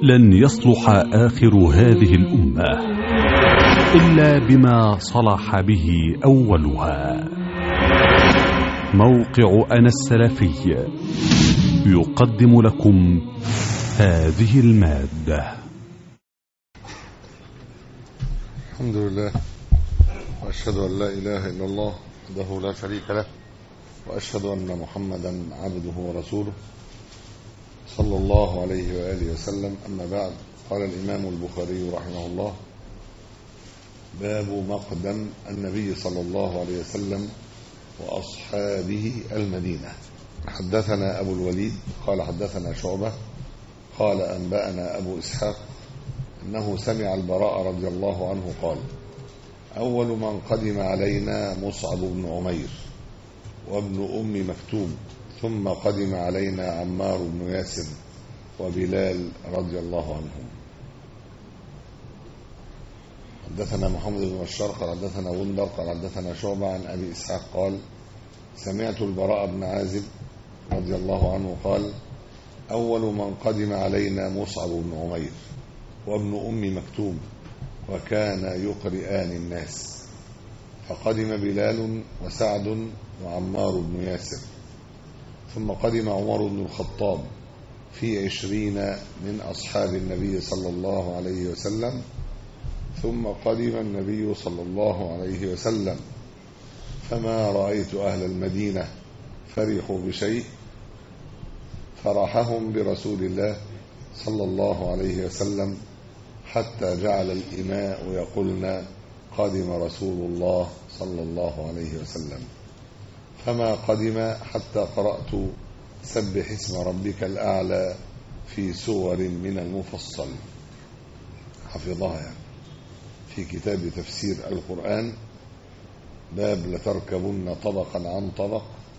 لن يصلح آخر هذه الأمة إلا بما صلح به أولها موقع أنا السلفي يقدم لكم هذه المادة الحمد لله وأشهد أن لا إله إلا الله وحده لا شريك له وأشهد أن محمدا عبده ورسوله صلى الله عليه وآله وسلم أما بعد قال الإمام البخاري رحمه الله باب مقدم النبي صلى الله عليه وسلم وأصحابه المدينة حدثنا أبو الوليد قال حدثنا شعبة قال أنبأنا أبو إسحاق أنه سمع البراء رضي الله عنه قال أول من قدم علينا مصعب بن عمير وابن أم مكتوم ثم قدم علينا عمار بن ياسر وبلال رضي الله عنهم حدثنا محمد بن بشار قال حدثنا غندر قال حدثنا شعبة عن أبي إسحاق قال سمعت البراء بن عازب رضي الله عنه قال أول من قدم علينا مصعب بن عمير وابن أم مكتوم وكان يقرئان الناس فقدم بلال وسعد وعمار بن ياسر ثم قدم عمر بن الخطاب في عشرين من أصحاب النبي صلى الله عليه وسلم ثم قدم النبي صلى الله عليه وسلم فما رأيت أهل المدينة فرحوا بشيء فرحهم برسول الله صلى الله عليه وسلم حتى جعل الإماء يقولن قدم رسول الله صلى الله عليه وسلم فما قدم حتى قرأت سبح اسم ربك الأعلى في سور من المفصل حفظها يعني في كتاب تفسير القرآن باب لتركبن طبقا عن طبق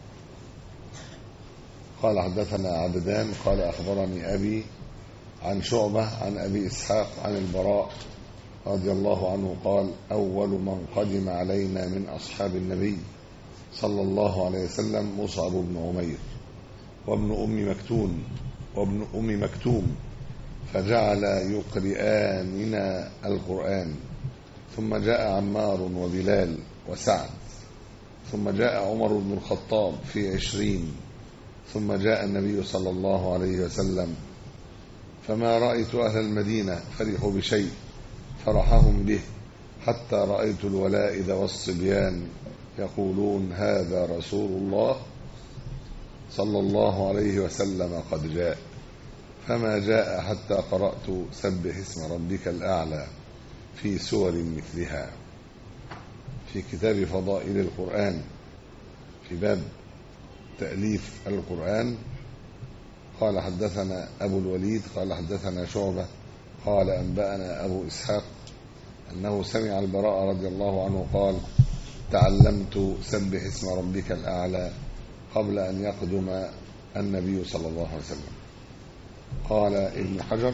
قال حدثنا عبدان قال أخبرني أبي عن شعبة عن أبي إسحاق عن البراء رضي الله عنه قال أول من قدم علينا من أصحاب النبي صلى الله عليه وسلم مصعب بن عمير وابن أم مكتوم وابن أم مكتوم فجعل يقرئاننا القرآن ثم جاء عمار وبلال وسعد ثم جاء عمر بن الخطاب في عشرين ثم جاء النبي صلى الله عليه وسلم فما رأيت أهل المدينة فرحوا بشيء فرحهم به حتى رأيت الولائد والصبيان يقولون هذا رسول الله صلى الله عليه وسلم قد جاء فما جاء حتى قرأت سبح اسم ربك الأعلى في سور مثلها في كتاب فضائل القرآن في باب تأليف القرآن قال حدثنا أبو الوليد قال حدثنا شعبة قال أنبأنا أبو إسحاق أنه سمع البراء رضي الله عنه قال تعلمت سبح اسم ربك الأعلى قبل أن يقدم النبي صلى الله عليه وسلم قال ابن حجر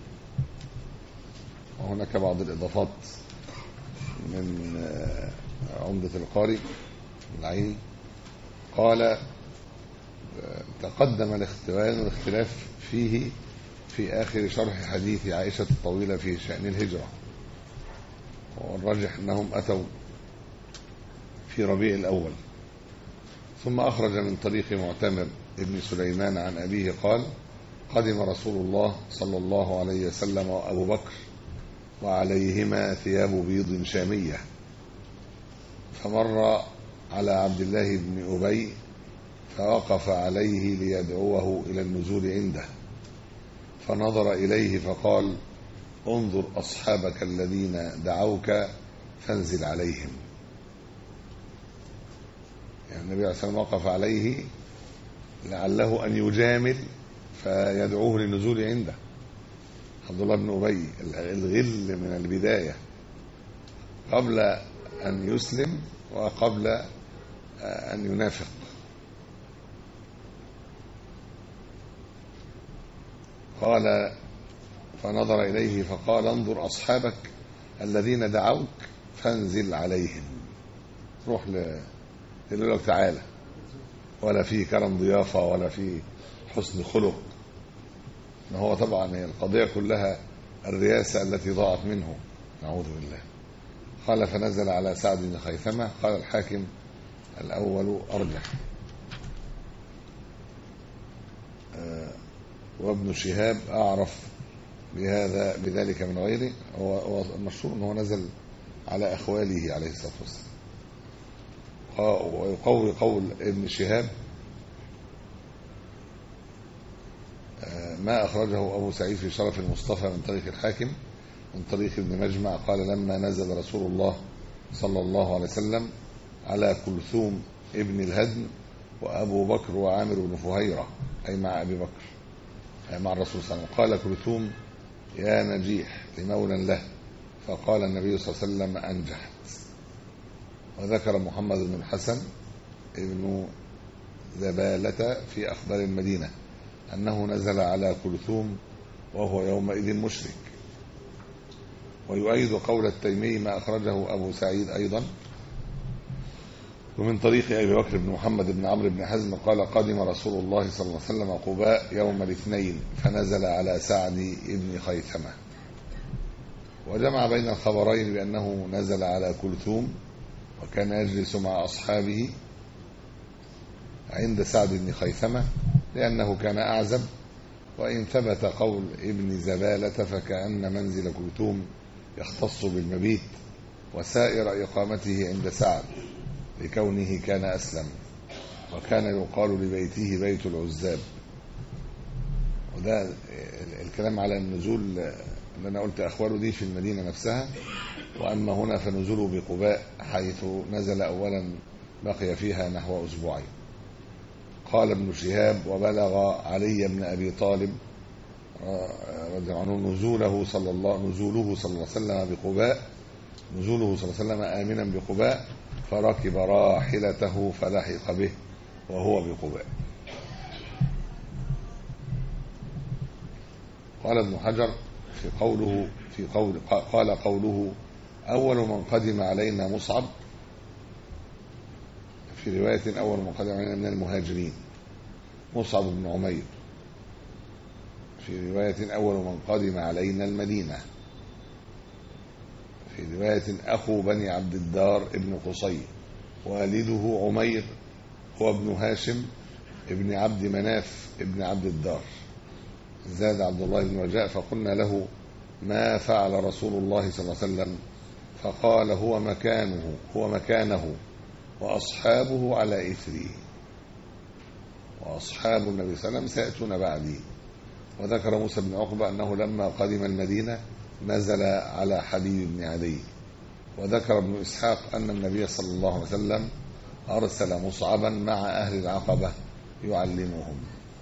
وهناك بعض الإضافات من عمدة القاري العين قال تقدم الاختوان والاختلاف فيه في آخر شرح حديث عائشة الطويلة في شأن الهجرة والراجح أنهم أتوا في ربيع الأول ثم أخرج من طريق معتمر ابن سليمان عن أبيه قال قدم رسول الله صلى الله عليه وسلم وأبو بكر وعليهما ثياب بيض شامية فمر على عبد الله بن أبي فوقف عليه ليدعوه إلى النزول عنده فنظر إليه فقال انظر أصحابك الذين دعوك فانزل عليهم يعني النبي عليه الصلاة والسلام وقف عليه لعله أن يجامل فيدعوه للنزول عنده عبد الله بن أبي الغل من البداية قبل أن يسلم وقبل أن ينافق قال فنظر إليه فقال انظر أصحابك الذين دعوك فانزل عليهم روح ل... يقول لك تعالى ولا في كرم ضيافة ولا في حسن خلق ما هو طبعا هي القضية كلها الرياسة التي ضاعت منه نعوذ بالله قال فنزل على سعد بن خيثمة قال الحاكم الأول أرجح آه، وابن شهاب أعرف بهذا بذلك من غيره هو هو المشهور أنه نزل على أخواله عليه الصلاة والسلام قا- ويقوي قول ابن شهاب آه، ما أخرجه أبو سعيد في شرف المصطفى من طريق الحاكم من طريق ابن مجمع قال لما نزل رسول الله صلى الله عليه وسلم على كلثوم ابن الهدم وأبو بكر وعامر بن فهيرة أي مع أبي بكر أي مع الرسول صلى الله عليه وسلم قال كلثوم يا نجيح لمولى له فقال النبي صلى الله عليه وسلم أنجحت وذكر محمد بن الحسن ابن زبالة في أخبار المدينة أنه نزل على كلثوم وهو يومئذ مشرك ويؤيد قول التيمي ما أخرجه أبو سعيد أيضا ومن طريق أبي بكر بن محمد بن عمرو بن حزم قال قدم رسول الله صلى الله عليه وسلم قباء يوم الاثنين فنزل على سعد بن خيثمة وجمع بين الخبرين بأنه نزل على كلثوم وكان يجلس مع أصحابه عند سعد بن خيثمة لأنه كان أعزب وإن ثبت قول ابن زبالة فكأن منزل كلثوم يختص بالمبيت وسائر إقامته عند سعد لكونه كان أسلم وكان يقال لبيته بيت العزاب وده ال- الكلام على النزول اللي أنا قلت أخباره دي في المدينة نفسها وأما هنا فنزوله بقباء حيث نزل أولا بقي فيها نحو أسبوعين قال ابن شهاب وبلغ علي بن أبي طالب رضي الله عنه نزوله صلى الله نزوله صلى الله عليه وسلم بقباء نزوله صلى الله عليه وسلم آمنا بقباء فركب راحلته فلحق به وهو بقباء قال ابن حجر في قوله في قول قال قوله أول من قدم علينا مصعب في رواية أول من قدم علينا من المهاجرين مصعب بن عمير في رواية أول من قدم علينا المدينة في رواية أخو بني عبد الدار ابن قصي والده عمير هو ابن هاشم ابن عبد مناف ابن عبد الدار زاد عبد الله بن رجاء فقلنا له ما فعل رسول الله صلى الله عليه وسلم فقال هو مكانه هو مكانه وأصحابه على إثري وأصحاب النبي صلى الله عليه وسلم سيأتون بعدي وذكر موسى بن عقبة أنه لما قدم المدينة نزل على حبيب بن عدي وذكر ابن إسحاق أن النبي صلى الله عليه وسلم أرسل مصعبا مع أهل العقبة يعلمهم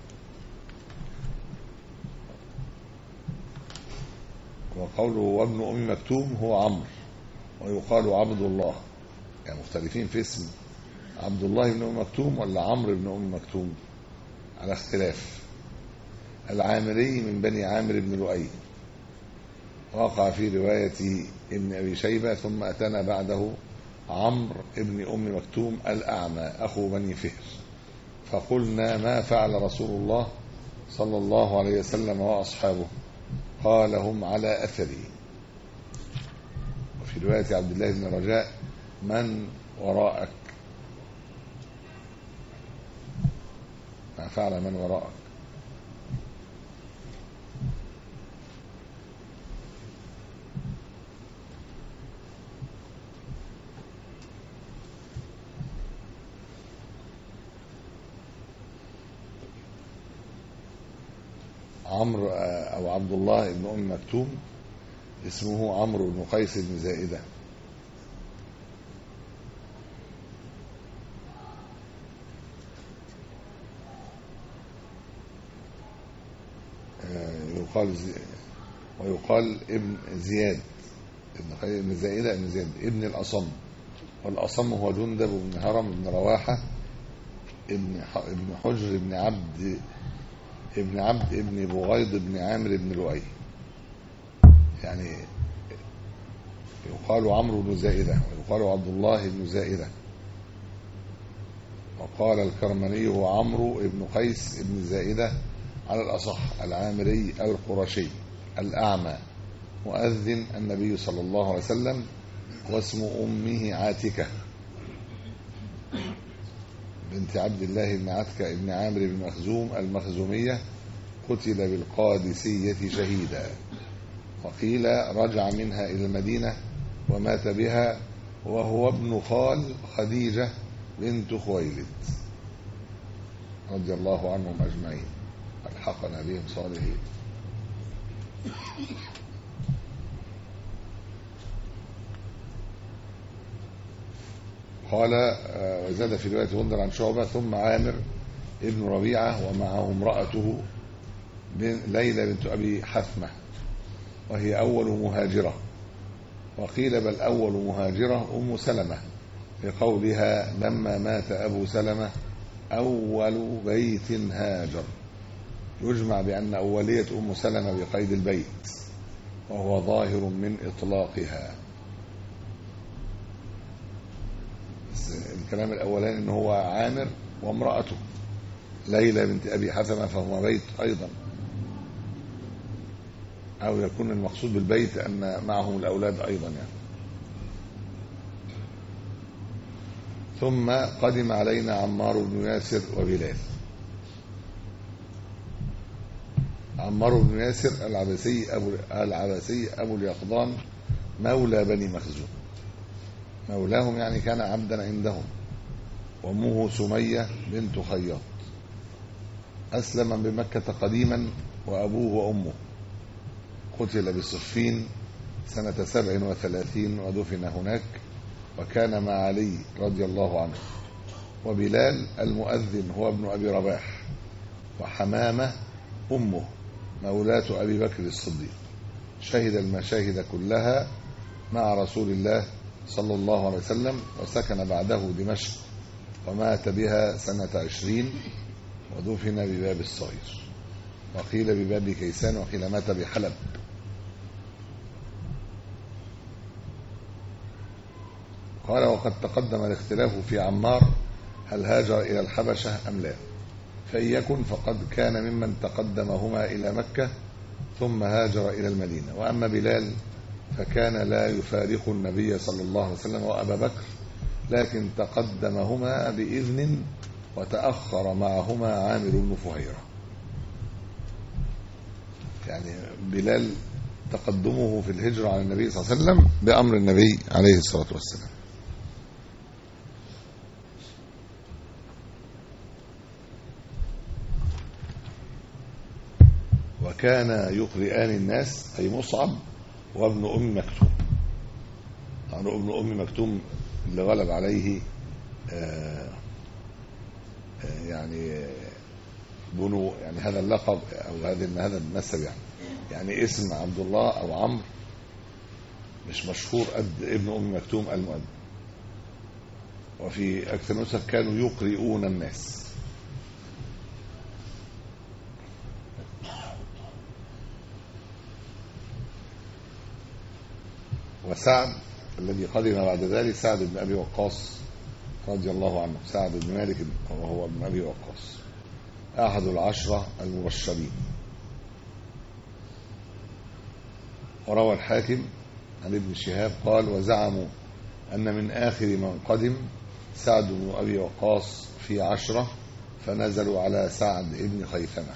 وقوله وابن أم مكتوم هو عمرو ويقال عبد الله يعني مختلفين في اسم عبد الله بن أم مكتوم ولا عمرو بن أم مكتوم على اختلاف العامري من بني عامر بن لؤي وقع في رواية ابن أبي شيبة ثم أتانا بعده عمرو ابن أم مكتوم الأعمى أخو بني فهر فقلنا ما فعل رسول الله صلى الله عليه وسلم وأصحابه قال هم على أثري وفي رواية عبد الله بن رجاء من وراءك ما فعل من وراءك عمرو أو عبد الله بن أم مكتوم اسمه عمرو بن قيس بن زائدة يقال زي ويقال ابن زياد ابن خي- ابن زائدة ابن زياد ابن الأصم والأصم هو جندب بن هرم بن رواحة ابن ح- ابن حجر ابن عبد ابن عبد ابن بغيض بن عامر بن لؤي يعني يقال عمرو بن زائدة ويقال عبد الله بن زائدة وقال الكرمني هو عمرو بن قيس بن زائدة على الأصح العامري أو القرشي الأعمى مؤذن النبي صلى الله عليه وسلم واسم أمه عاتكة بنت عبد الله بن عتكة بن عامر بن مخزوم المخزومية قتل بالقادسية شهيدا وقيل رجع منها إلى المدينة ومات بها وهو ابن خال خديجة بنت خويلد رضي الله عنهم أجمعين الحقنا بهم صالحين قال آه، وزاد في رواية غندر عن شعبة ثم عامر ابن ربيعة ومعه امرأته بن- ليلى بنت أبي حثمة وهي أول مهاجرة وقيل بل أول مهاجرة أم سلمة لقولها لما مات أبو سلمة أول بيت هاجر يجمع بأن أولية أم سلمة بقيد البيت وهو ظاهر من إطلاقها بس الكلام الأولاني إن هو عامر وامرأته ليلى بنت أبي حثمة فهما بيت أيضا أو يكون المقصود بالبيت أن معهم الأولاد أيضا يعني ثم قدم علينا عمار بن ياسر وبلال عمار بن ياسر العبسي أبو العبسي أبو اليقظان مولى بني مخزوم مولاهم يعني كان عبدا عندهم وأمه سمية بنت خياط أسلم بمكة قديما وأبوه وأمه قتل بصفين سنة سبع وثلاثين ودفن هناك وكان مع علي رضي الله عنه وبلال المؤذن هو ابن أبي رباح وحمامة أمه مولاة أبي بكر الصديق شهد المشاهد كلها مع رسول الله صلى الله عليه وسلم وسكن بعده دمشق ومات بها سنة عشرين ودفن بباب الصغير وقيل بباب كيسان وقيل مات بحلب قال وقد تقدم الاختلاف في عمار هل هاجر إلى الحبشة أم لا فإن يكن فقد كان ممن تقدمهما إلى مكة ثم هاجر إلى المدينة وأما بلال فكان لا يفارق النبي صلى الله عليه وسلم وأبا بكر لكن تقدمهما بإذن وتأخر معهما عامر بن فهيرة يعني بلال تقدمه في الهجرة على النبي صلى الله عليه وسلم بأمر النبي عليه الصلاة والسلام وكان يقرئان الناس أي مصعب وابن أم مكتوم يعني ابن أم مكتوم اللي غلب عليه آه آه يعني بنو يعني هذا اللقب أو هذا هذا النسب يعني يعني اسم عبد الله أو عمرو مش مشهور قد ابن أم مكتوم المؤدب وفي أكثر نسخ كانوا يقرئون الناس وسعد الذي قدم بعد ذلك سعد بن أبي وقاص رضي الله عنه سعد بن مالك وهو ابن أبي وقاص أحد العشرة المبشرين وروى الحاكم عن ابن شهاب قال وزعموا أن من آخر من قدم سعد بن أبي وقاص في عشرة فنزلوا على سعد بن خيثمة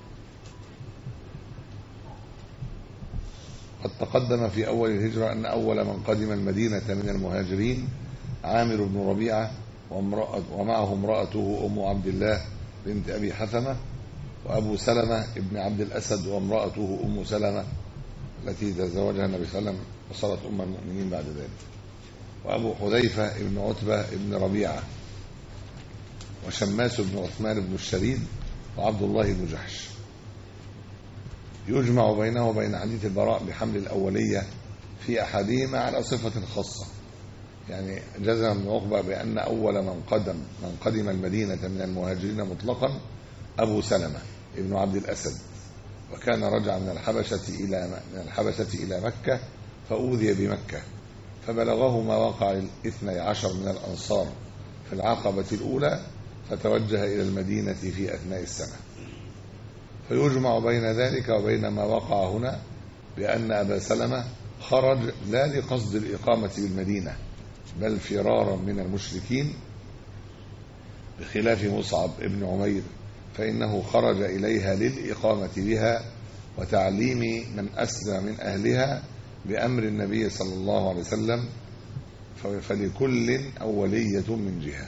قد تقدم في أول الهجرة أن أول من قدم المدينة من المهاجرين عامر بن ربيعة وامرأة ومعه امرأته أم عبد الله بنت أبي حثمة وأبو سلمة ابن عبد الأسد وامرأته أم سلمة التي تزوجها النبي صلى الله عليه وسلم وصارت أم المؤمنين بعد ذلك وأبو حذيفة ابن عتبة ابن ربيعة وشماس بن عثمان بن الشريد وعبد الله بن جحش يجمع بينه وبين حديث البراء بحمل الأولية في أحدهما على صفة خاصة يعني جزم بن عقبة بأن أول من قدم من قدم المدينة من المهاجرين مطلقا أبو سلمة ابن عبد الأسد وكان رجع من الحبشة إلى من الحبشة إلى مكة فأوذي بمكة فبلغه ما وقع الاثني عشر من الأنصار في العقبة الأولى فتوجه إلى المدينة في أثناء السنة فيجمع بين ذلك وبين ما وقع هنا بأن أبا سلمة خرج لا لقصد الإقامة بالمدينة بل فرارا من المشركين بخلاف مصعب ابن عمير فإنه خرج إليها للإقامة بها وتعليم من أسلم من أهلها بأمر النبي صلى الله عليه وسلم فلكل أولية من جهة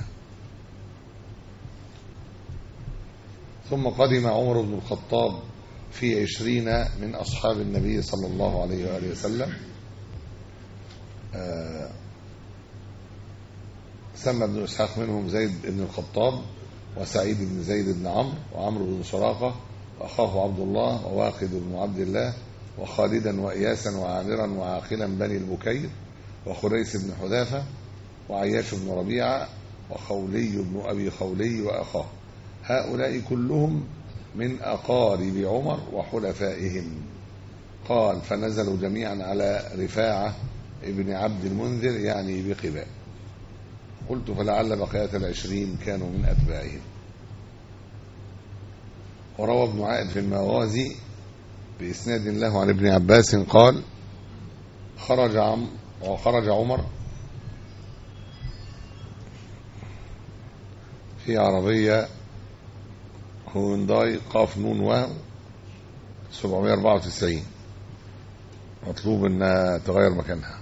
ثم قدم عمر بن الخطاب في عشرين من أصحاب النبي صلى الله عليه وآله وسلم آه سمى ابن إسحاق منهم زيد بن الخطاب وسعيد بن زيد بن عمرو وعمرو بن سراقة وأخاه عبد الله وواقد بن عبد الله وخالدا وإياسا وعامرا وعاقلا بني البكير وخريس بن حذافة وعياش بن ربيعة وخولي بن أبي خولي وأخاه هؤلاء كلهم من أقارب عمر وحلفائهم قال فنزلوا جميعا على رفاعة ابن عبد المنذر يعني بقباء قلت فلعل بقية العشرين كانوا من أتباعهم وروى ابن عائد في المغازي بإسناد له عن ابن عباس قال خرج عم وخرج عمر في عربية هونداي قاف نون واو 794 مطلوب انها تغير مكانها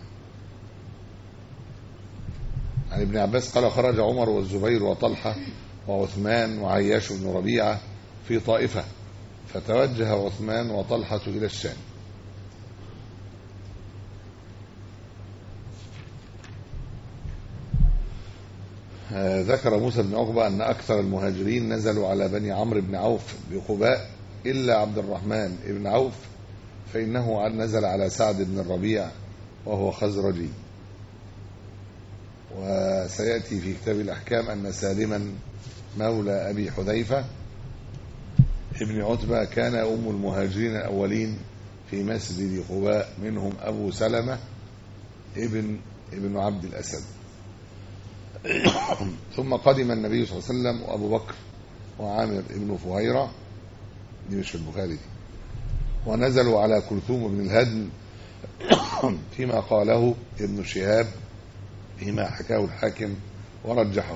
عن ابن عباس قال خرج عمر والزبير وطلحة وعثمان وعياش بن ربيعة في طائفة فتوجه عثمان وطلحة إلى الشام ذكر موسى بن عقبة أن أكثر المهاجرين نزلوا على بني عمرو بن عوف بقباء إلا عبد الرحمن بن عوف فإنه نزل على سعد بن الربيع وهو خزرجي وسيأتي في كتاب الأحكام أن سالما مولى أبي حذيفة ابن عتبة كان أم المهاجرين الأولين في مسجد قباء منهم أبو سلمة ابن ابن عبد الأسد ثم قدم النبي صلى الله عليه وسلم وأبو بكر وعامر ابن فهيرة دي مش في البخاري دي ونزلوا على كلثوم بن الهدم فيما قاله ابن شهاب فيما حكاه الحاكم ورجحه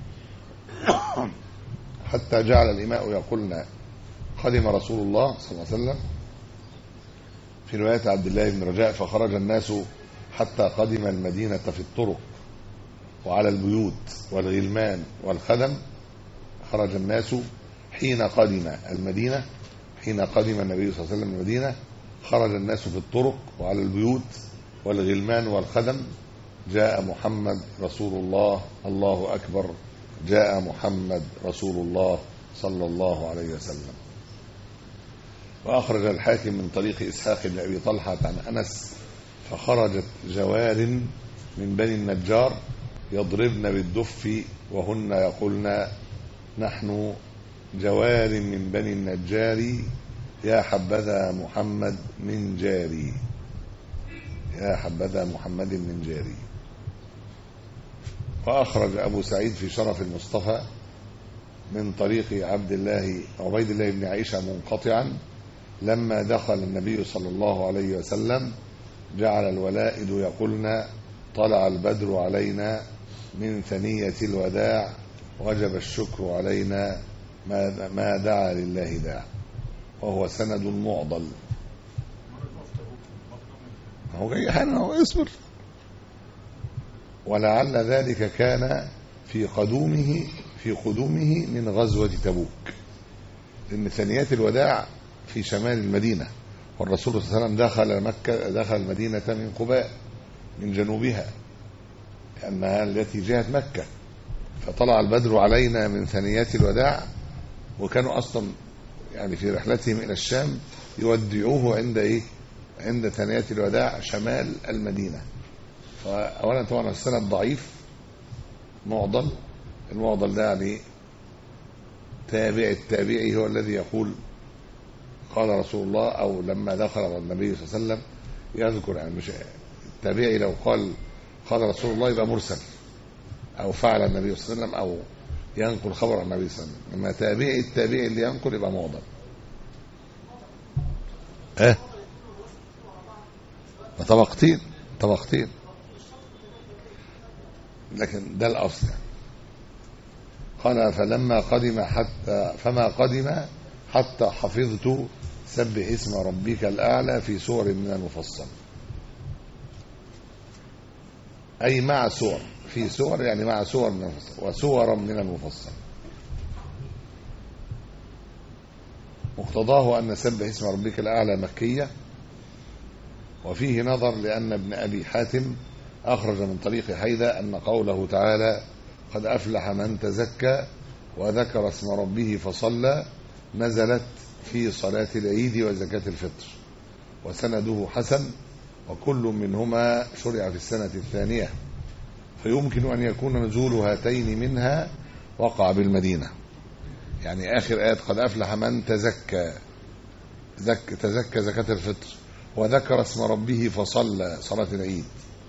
حتى جعل الإماء يقولنا قدم رسول الله صلى الله عليه وسلم في رواية عبد الله بن رجاء فخرج الناس حتى قدم المدينة في الطرق وعلى البيوت والغلمان والخدم خرج الناس حين قدم المدينة حين قدم النبي صلى الله عليه وسلم المدينة خرج الناس في الطرق وعلى البيوت والغلمان والخدم جاء محمد رسول الله الله أكبر جاء محمد رسول الله صلى الله عليه وسلم وأخرج الحاكم من طريق إسحاق بن أبي طلحة عن أنس فخرجت جوار من بني النجار يضربن بالدف وهن يقولن نحن جوار من بني النجار يا حبذا محمد من جاري يا حبذا محمد من جاري وأخرج أبو سعيد في شرف المصطفى من طريق عبد الله عبيد الله بن عائشة منقطعا لما دخل النبي صلى الله عليه وسلم جعل الولائد يقولن طلع البدر علينا من ثنية الوداع وجب الشكر علينا ما ما دعا لله داع وهو سند معضل هو جاي حالا هو يصبر ولعل ذلك كان في قدومه في قدومه من غزوة تبوك لأن ثنيات الوداع في شمال المدينة والرسول صلى الله عليه وسلم دخل مكة دخل المدينة من قباء من جنوبها لأنها التي جهة مكة فطلع البدر علينا من ثنيات الوداع وكانوا أصلا يعني في رحلتهم إلى الشام يودعوه عند إيه عند ثنيات الوداع شمال المدينة فأولا طبعا السند ضعيف معضل المعضل ده يعني تابع التابعي هو الذي يقول قال رسول الله أو لما دخل على النبي صلى الله عليه وسلم يذكر يعني مش التابعي لو قال قال رسول الله يبقى مرسل أو فعل النبي صلى الله عليه وسلم أو ينقل خبر عن النبي صلى الله عليه وسلم لما تابعي التابعي اللي ينقل يبقى معضل اه طبقتين طبقتين لكن ده الاصل يعني. قال فلما قدم حتى فما قدم حتى حفظت سبح اسم ربك الاعلى في سور من المفصل اي مع سور في سور يعني مع سور من المفصل وسورا من المفصل مقتضاه أن سبح اسم ربك الأعلى مكية وفيه نظر لأن ابن أبي حاتم أخرج من طريق حيدة أن قوله تعالى قد أفلح من تزكى وذكر اسم ربه فصلى نزلت في صلاة العيد وزكاة الفطر وسنده حسن وكل منهما شرع في السنة الثانية فيمكن أن يكون نزول هاتين منها وقع بالمدينة يعني آخر آية قد أفلح من تزكى زك تزكى زكاة الفطر وذكر اسم ربه فصلى صلاة العيد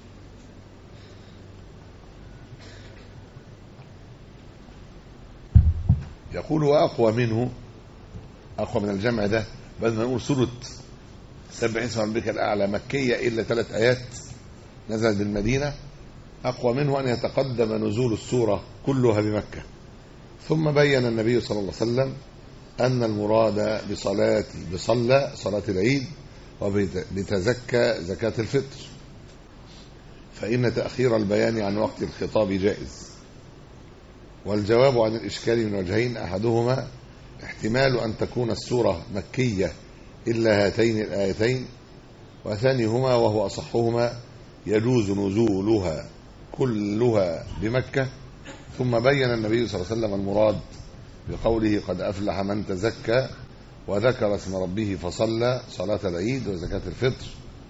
يقول وأقوى منه أقوى من الجمع ده بدل ما نقول سورة سبع اسم ربك الأعلى مكية إلا ثلاث آيات نزلت بالمدينة أقوى منه أن يتقدم نزول السورة كلها بمكة ثم بين النبي صلى الله عليه وسلم أن المراد بصلاة بصلى صلاة العيد وبتزكى زكاة الفطر فإن تأخير البيان عن وقت الخطاب جائز والجواب عن الإشكال من وجهين أحدهما احتمال أن تكون السورة مكية إلا هاتين الآيتين وثانيهما وهو أصحهما يجوز نزولها كلها بمكة ثم بين النبي صلى الله عليه وسلم المراد بقوله قد أفلح من تزكى وذكر اسم ربه فصلى صلاة العيد وزكاة الفطر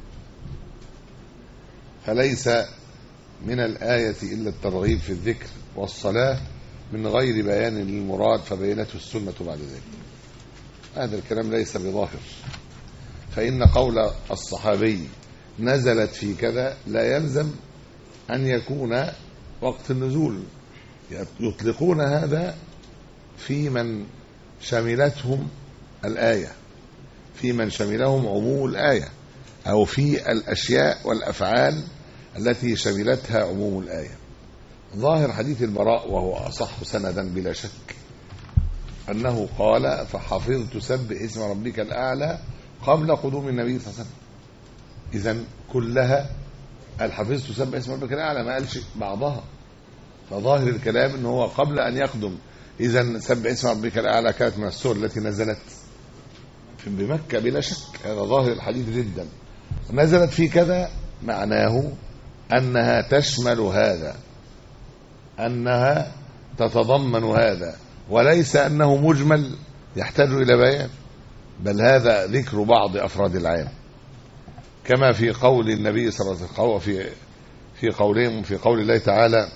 فليس من الآية إلا الترغيب في الذكر والصلاة من غير بيان للمراد فبينته السنة بعد ذلك هذا الكلام ليس بظاهر فإن قول الصحابي نزلت في كذا لا يلزم أن يكون وقت النزول يطلقون هذا في من شملتهم الآية في من شملهم عموم الآية أو في الأشياء والأفعال التي شملتها عموم الآية ظاهر حديث البراء وهو أصح سندا بلا شك أنه قال فحفظت سب اسم ربك الأعلى قبل قدوم النبي صلى الله عليه وسلم إذا كلها قال حفظت سب اسم ربك الأعلى ما قالش بعضها فظاهر الكلام ان هو قبل ان يقدم اذا سبح اسم ربك الاعلى كانت من السور التي نزلت بمكه بلا شك هذا ظاهر الحديث جدا نزلت في كذا معناه انها تشمل هذا انها تتضمن هذا وليس انه مجمل يحتاج الى بيان بل هذا ذكر بعض افراد العام كما في قول النبي صلى الله عليه وسلم في في قولهم في قول الله تعالى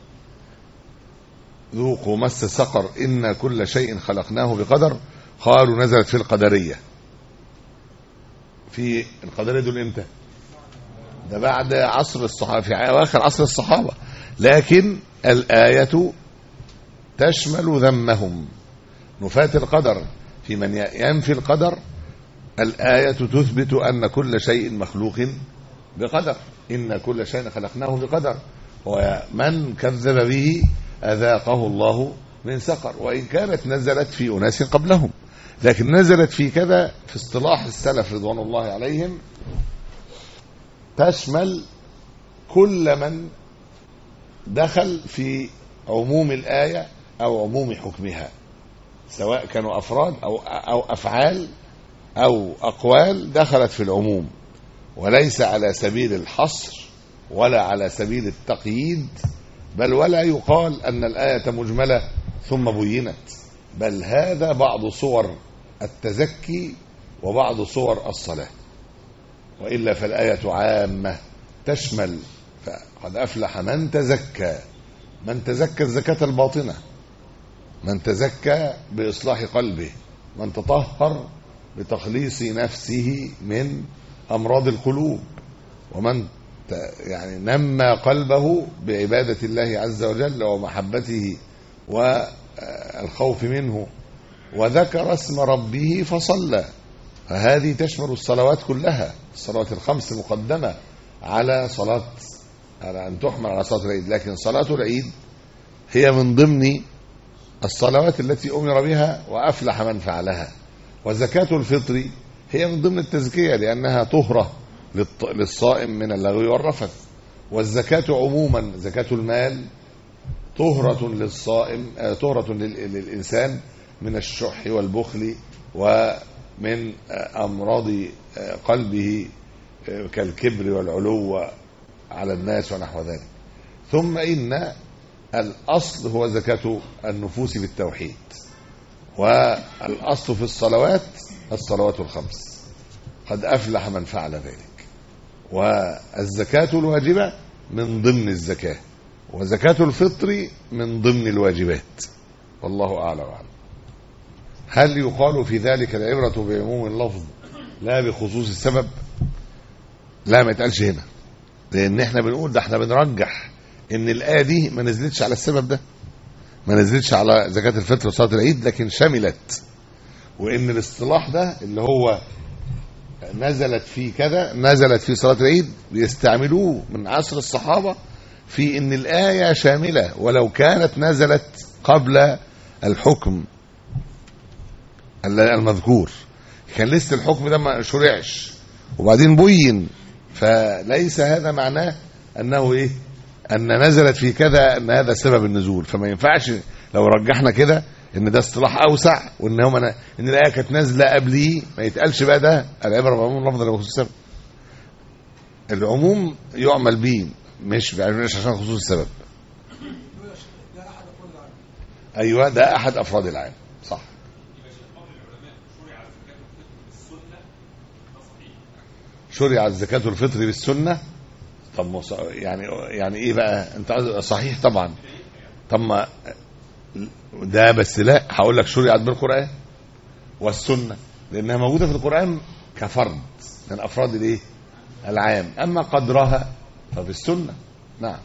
ذوقوا مس سقر إن كل شيء خلقناه بقدر قالوا نزلت في القدرية في القدرية دول امتى ده بعد عصر الصحابة في أواخر عصر الصحابة لكن الآية تشمل ذمهم نفاة القدر في من ينفي القدر الآية تثبت أن كل شيء مخلوق بقدر إن كل شيء خلقناه بقدر ومن كذب به أذاقه الله من سقر وإن كانت نزلت في أناس قبلهم لكن نزلت في كذا في اصطلاح السلف رضوان الله عليهم تشمل كل من دخل في عموم الآية أو عموم حكمها سواء كانوا أفراد أو, أو أفعال أو أقوال دخلت في العموم وليس على سبيل الحصر ولا على سبيل التقييد بل ولا يقال أن الآية مجملة ثم بينت بل هذا بعض صور التزكي وبعض صور الصلاة وإلا فالآية عامة تشمل فقد أفلح من تزكى من تزكى الزكاة الباطنة من تزكى بإصلاح قلبه من تطهر بتخليص نفسه من أمراض القلوب ومن يعني نمى قلبه بعبادة الله عز وجل ومحبته والخوف منه وذكر اسم ربه فصلى فهذه تشمل الصلوات كلها الصلوات الخمس مقدمة على صلاة على أن تحمل على صلاة العيد لكن صلاة العيد هي من ضمن الصلوات التي أمر بها وأفلح من فعلها وزكاة الفطر هي من ضمن التزكية لأنها طهرة للط- للصائم من اللغو والرفث والزكاة عموما زكاة المال طهرة للصائم آه، طهرة لل- للإنسان من الشح والبخل ومن آه، أمراض آه، قلبه آه، كالكبر والعلو على الناس ونحو ذلك ثم إن الأصل هو زكاة النفوس بالتوحيد والأصل في الصلوات الصلوات الخمس قد أفلح من فعل ذلك والزكاة الواجبة من ضمن الزكاة وزكاة الفطر من ضمن الواجبات والله أعلى وأعلم هل يقال في ذلك العبرة بعموم اللفظ لا بخصوص السبب لا ما يتقالش هنا لأن احنا بنقول ده احنا بنرجح ان الآية دي ما نزلتش على السبب ده ما نزلتش على زكاة الفطر وصلاة العيد لكن شملت وان الاصطلاح ده اللي هو نزلت في كذا نزلت في صلاة العيد بيستعملوه من عصر الصحابة في ان الآية شاملة ولو كانت نزلت قبل الحكم المذكور كان لسه الحكم ده ما شرعش وبعدين بين فليس هذا معناه انه ايه ان نزلت في كذا ان هذا سبب النزول فما ينفعش لو رجحنا كده ان ده اصطلاح اوسع وان هم ان الايه كانت نازله قبليه ما يتقالش بقى ده العبره بعموم لفظ ولا بخصوص السبب العموم يعمل به مش مش عشان خصوص السبب ايوه ده احد افراد العام صح شرع زكاة الفطر بالسنة طب مص- يعني يعني ايه بقى انت قصد- صحيح طبعا طب ما ده بس لا هقول لك شرعت بالقرآن والسنة لأنها موجودة في القرآن كفرد من أفراد الايه العام أما قدرها ففي السنة نعم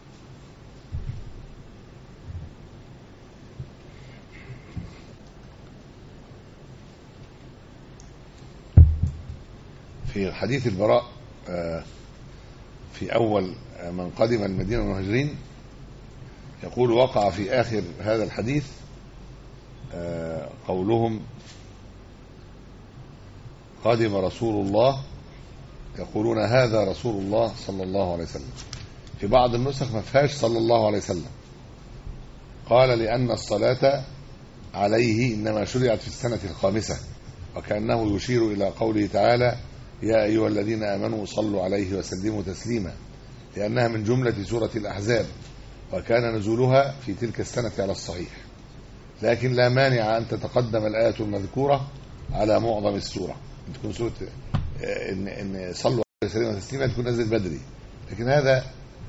في حديث البراء آه، في أول آه، من قدم المدينة المهاجرين يقول وقع في آخر هذا الحديث آه، قولهم قدم رسول الله يقولون هذا رسول الله صلى الله عليه وسلم في بعض النسخ ما فيهاش صلى الله عليه وسلم قال لأن الصلاة عليه إنما شرعت في السنة الخامسة وكأنه يشير إلى قوله تعالى يا أيها الذين آمنوا صلوا عليه وسلموا تسليما لأنها من جملة سورة الأحزاب وكان نزولها في تلك السنة على الصحيح لكن لا مانع أن تتقدم الآية المذكورة على معظم السورة أن تكون سورة آه، إن, إن صلوا عليه وسلموا تسليما تكون نزل بدري لكن هذا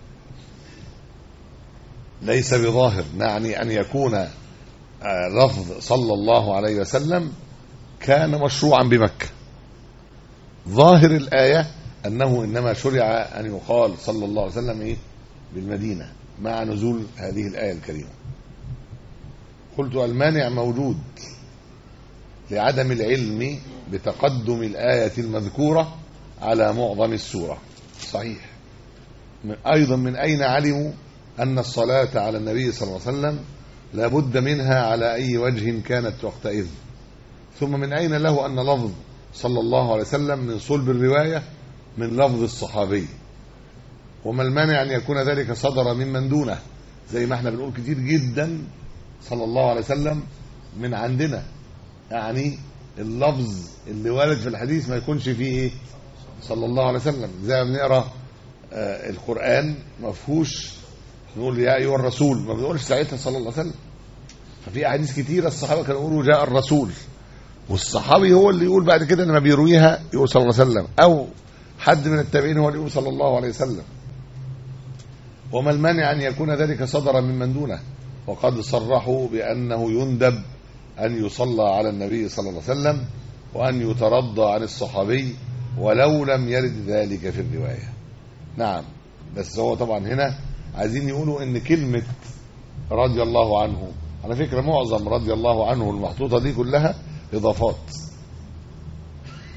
ليس بظاهر نعني أن يكون آه، لفظ صلى الله عليه وسلم كان مشروعا بمكة ظاهر الآية أنه إنما شرع أن يقال صلى الله عليه وسلم إيه بالمدينة مع نزول هذه الآية الكريمة قلت المانع موجود لعدم العلم بتقدم الآية المذكورة على معظم السورة صحيح من- أيضا من أين علموا أن الصلاة على النبي صلى الله عليه وسلم لابد منها على أي وجه كانت وقتئذ ثم من أين له أن لفظ صلى الله عليه وسلم من صلب الرواية من لفظ الصحابي وما المانع أن يكون ذلك صدر ممن دونه زي ما احنا بنقول كتير جدا صلى الله عليه وسلم من عندنا يعني اللفظ اللي وارد في الحديث ما يكونش فيه ايه صلى الله عليه وسلم زي ما بنقرا آه القرآن ما فيهوش نقول يا أيها الرسول ما بنقولش ساعتها صلى الله عليه وسلم ففي أحاديث كتيرة الصحابة كانوا يقولوا جاء الرسول والصحابي هو اللي يقول بعد كده لما بيرويها يقول صلى الله عليه وسلم او حد من التابعين هو اللي يقول صلى الله عليه وسلم وما المانع ان يكون ذلك صدر ممن دونه وقد صرحوا بانه يندب ان يصلى على النبي صلى الله عليه وسلم وان يترضى عن الصحابي ولو لم يرد ذلك في الروايه نعم بس هو طبعا هنا عايزين يقولوا ان كلمه رضي الله عنه على فكره معظم رضي الله عنه المحطوطه دي كلها اضافات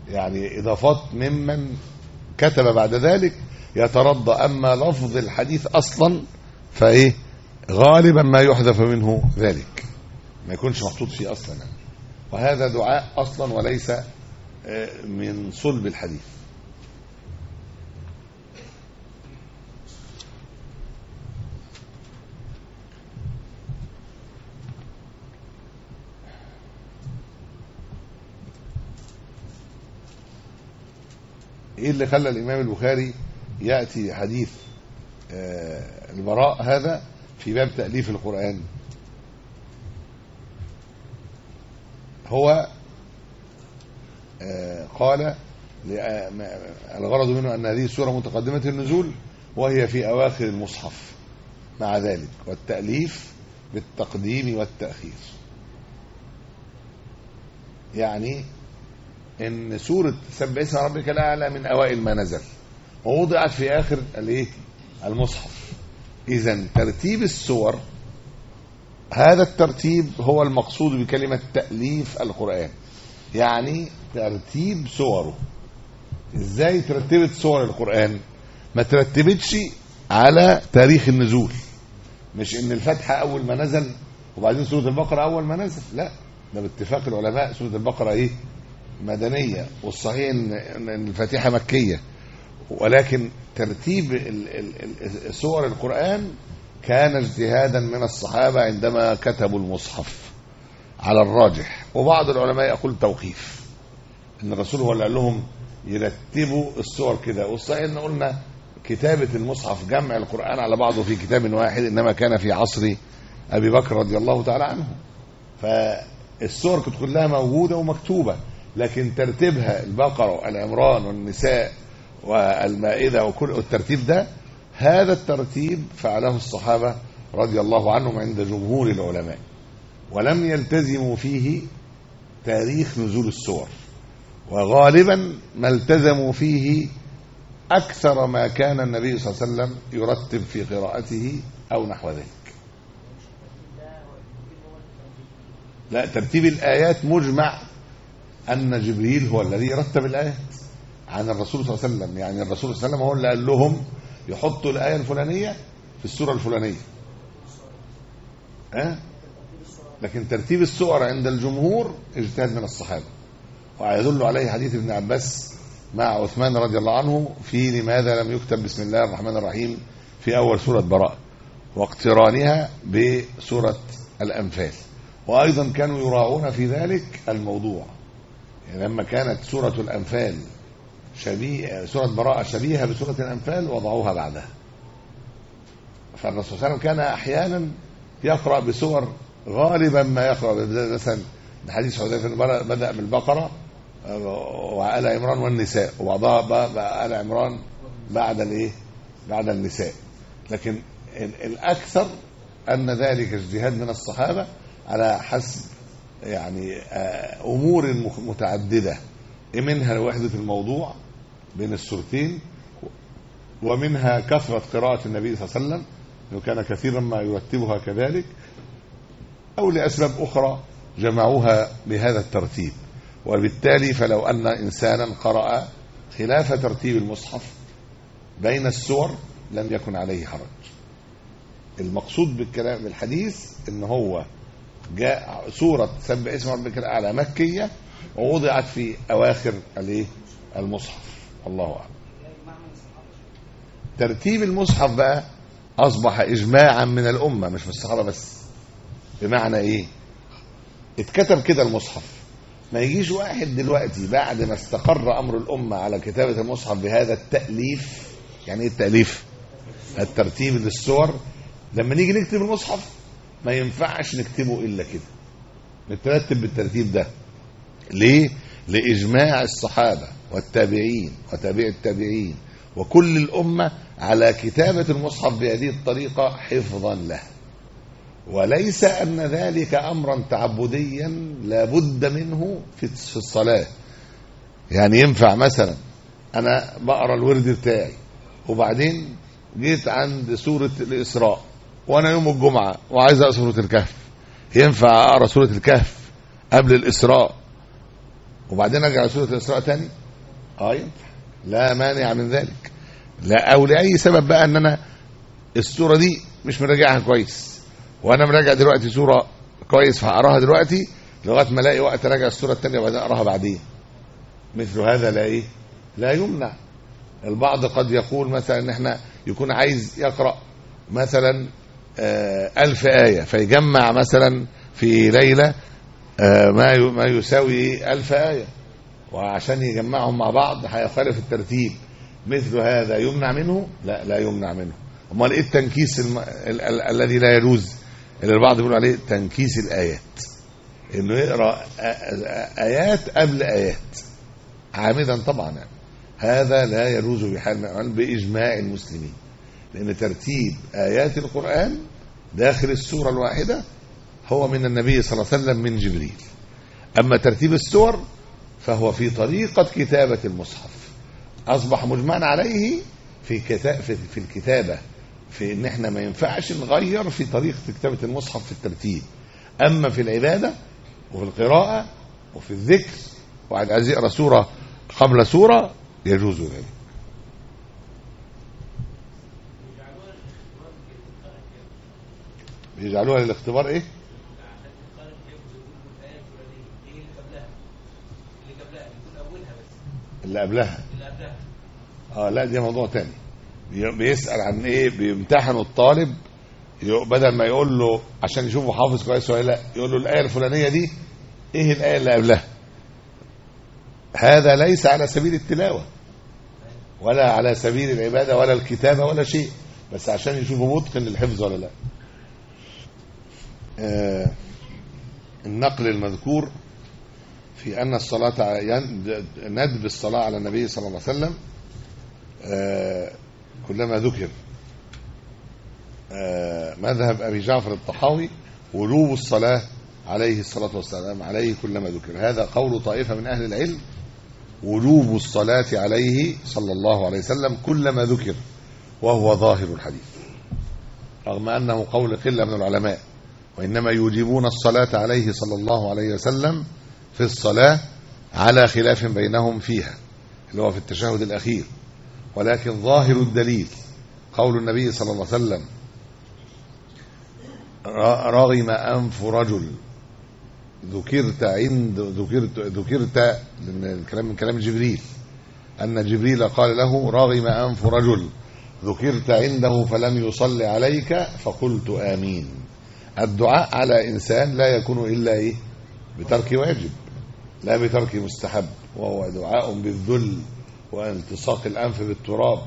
يعني إضافات ممن كتب بعد ذلك يترضى أما لفظ الحديث أصلا فإيه غالبا ما يحذف منه ذلك ما يكونش محطوط فيه أصلا يعني. وهذا دعاء أصلا وليس آه، من صلب الحديث ايه اللي خلى الامام البخاري ياتي حديث آه، البراء هذا في باب تاليف القران هو آه، قال لأ- ما- الغرض منه ان هذه السوره متقدمه النزول وهي في اواخر المصحف مع ذلك والتاليف بالتقديم والتاخير يعني ان سوره سبح اسم ربك الاعلى من اوائل ما نزل ووضعت في اخر الايه المصحف اذا ترتيب السور هذا الترتيب هو المقصود بكلمه تاليف القران يعني ترتيب سوره ازاي ترتبت سور القران ما ترتبتش على تاريخ النزول مش ان الفتحه اول ما نزل وبعدين سوره البقره اول ما نزل لا ده باتفاق العلماء سوره البقره ايه مدنية والصحيح ان إن الفاتحة مكية ولكن ترتيب ال- ال- ال- سور القرآن كان اجتهادا من الصحابة عندما كتبوا المصحف على الراجح وبعض العلماء يقول توقيف ان الرسول هو اللي قال لهم يرتبوا السور كده والصحيح ان قلنا كتابة المصحف جمع القرآن على بعضه في كتاب واحد انما كان في عصر ابي بكر رضي الله تعالى عنه فالسور كانت كلها موجودة ومكتوبة لكن ترتيبها البقرة والعمران والنساء والمائدة وكل الترتيب ده هذا الترتيب فعله الصحابة رضي الله عنهم عند جمهور العلماء ولم يلتزموا فيه تاريخ نزول السور وغالبا ما التزموا فيه أكثر ما كان النبي صلى الله عليه وسلم يرتب في قراءته أو نحو ذلك لا ترتيب الآيات مجمع أن جبريل هو الذي رتب الآيات عن الرسول صلى الله عليه وسلم يعني الرسول صلى الله عليه وسلم هو اللي قال لهم يحطوا الآية الفلانية في السورة الفلانية أه؟ لكن ترتيب السور عند الجمهور اجتهاد من الصحابة ويدل عليه حديث ابن عباس مع عثمان رضي الله عنه في لماذا لم يكتب بسم الله الرحمن الرحيم في أول سورة براءة واقترانها بسورة الأنفال وأيضا كانوا يراعون في ذلك الموضوع يعني لما كانت سورة الأنفال شبيه سورة براءة شبيهة بسورة الأنفال وضعوها بعدها فالرسول صلى الله عليه وسلم كان أحيانا يقرأ بسور غالبا ما يقرأ مثلا حديث حذيفة بدأ بالبقرة وآل عمران والنساء وبعضها آل عمران بعد الايه؟ بعد النساء لكن الأكثر أن ذلك اجتهاد من الصحابة على حسب يعني امور متعدده منها وحده الموضوع بين السورتين ومنها كثره قراءه النبي صلى الله عليه وسلم انه كان كثيرا ما يرتبها كذلك او لاسباب اخرى جمعوها بهذا الترتيب وبالتالي فلو ان انسانا قرا خلاف ترتيب المصحف بين السور لم يكن عليه حرج المقصود بالكلام الحديث ان هو جاء سورة سبح اسم ربك الأعلى مكية ووضعت في أواخر الايه المصحف الله أعلم ترتيب المصحف بقى أصبح إجماعا من الأمة مش من الصحابة بس بمعنى إيه اتكتب كده المصحف ما يجيش واحد دلوقتي بعد ما استقر أمر الأمة على كتابة المصحف بهذا التأليف يعني إيه التأليف الترتيب للسور لما نيجي نكتب المصحف ما ينفعش نكتبه الا كده نترتب بالترتيب ده ليه لاجماع الصحابه والتابعين وتابع التابعين وكل الامه على كتابه المصحف بهذه الطريقه حفظا له وليس ان ذلك امرا تعبديا لابد منه في الصلاه يعني ينفع مثلا انا بقرا الورد بتاعي وبعدين جيت عند سوره الاسراء وانا يوم الجمعه وعايز اقرا سوره الكهف ينفع اقرا سوره الكهف قبل الاسراء وبعدين ارجع لسوره الاسراء تاني اه ينفع لا مانع من ذلك لا او لاي سبب بقى ان انا السوره دي مش مراجعها كويس وانا مراجع دلوقتي سوره كويس فهقراها دلوقتي لغايه ما الاقي وقت اراجع السوره الثانيه وبعدين اقراها بعدين مثل هذا لا ايه لا يمنع البعض قد يقول مثلا ان احنا يكون عايز يقرا مثلا آه، ألف آية فيجمع مثلا في ليلة آه، ما ي- ما يساوي ألف آية وعشان يجمعهم مع بعض هيخالف الترتيب مثل هذا يمنع منه لا لا يمنع منه امال ايه التنكيس الم... ال... ال... الذي لا يجوز اللي البعض بيقول عليه تنكيس الايات انه يقرا آ- آ- ايات قبل ايات عامدا طبعا يعني. هذا لا يجوز بحال من الأحوال باجماع المسلمين لان ترتيب ايات القران داخل السوره الواحده هو من النبي صلى الله عليه وسلم من جبريل اما ترتيب السور فهو في طريقه كتابه المصحف اصبح مجمعا عليه في كتا... في, في الكتابه في ان احنا ما ينفعش نغير في طريقه كتابه المصحف في الترتيب اما في العباده وفي القراءه وفي الذكر وعايز عايز يقرا سوره قبل سوره يجوز ذلك بيجعلوها للاختبار ايه اللي قبلها اه لا دي موضوع تاني بي- بيسأل عن ايه بيمتحنوا الطالب يق- بدل ما يقول له عشان يشوفه حافظ كويس ولا لا يقول له الآية الفلانية دي ايه الآية اللي قبلها هذا ليس على سبيل التلاوة ولا على سبيل العبادة ولا الكتابة ولا شيء بس عشان يشوفه متقن للحفظ ولا لا آه النقل المذكور في أن الصلاة ع- ين- ندب الصلاة على النبي صلى الله عليه وسلم آه، كلما ذكر آه، مذهب أبي جعفر الطحاوي وجوب الصلاة عليه الصلاة والسلام عليه كلما ذكر هذا قول طائفة من أهل العلم وجوب الصلاة عليه صلى الله عليه وسلم كلما ذكر وهو ظاهر الحديث رغم أنه قول قلة من العلماء وإنما يوجبون الصلاة عليه صلى الله عليه وسلم في الصلاة على خلاف بينهم فيها اللي هو في التشهد الأخير ولكن ظاهر الدليل قول النبي صلى الله عليه وسلم ر- رغم أنف رجل ذكرت عند ذكرت ذكرت لأن الكلام من كلام جبريل أن جبريل قال له رغم أنف رجل ذكرت عنده فلم يصلي عليك فقلت آمين الدعاء على إنسان لا يكون إلا إيه بترك واجب لا بترك مستحب وهو دعاء بالذل والتصاق الأنف بالتراب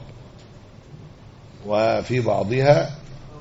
وفي بعضها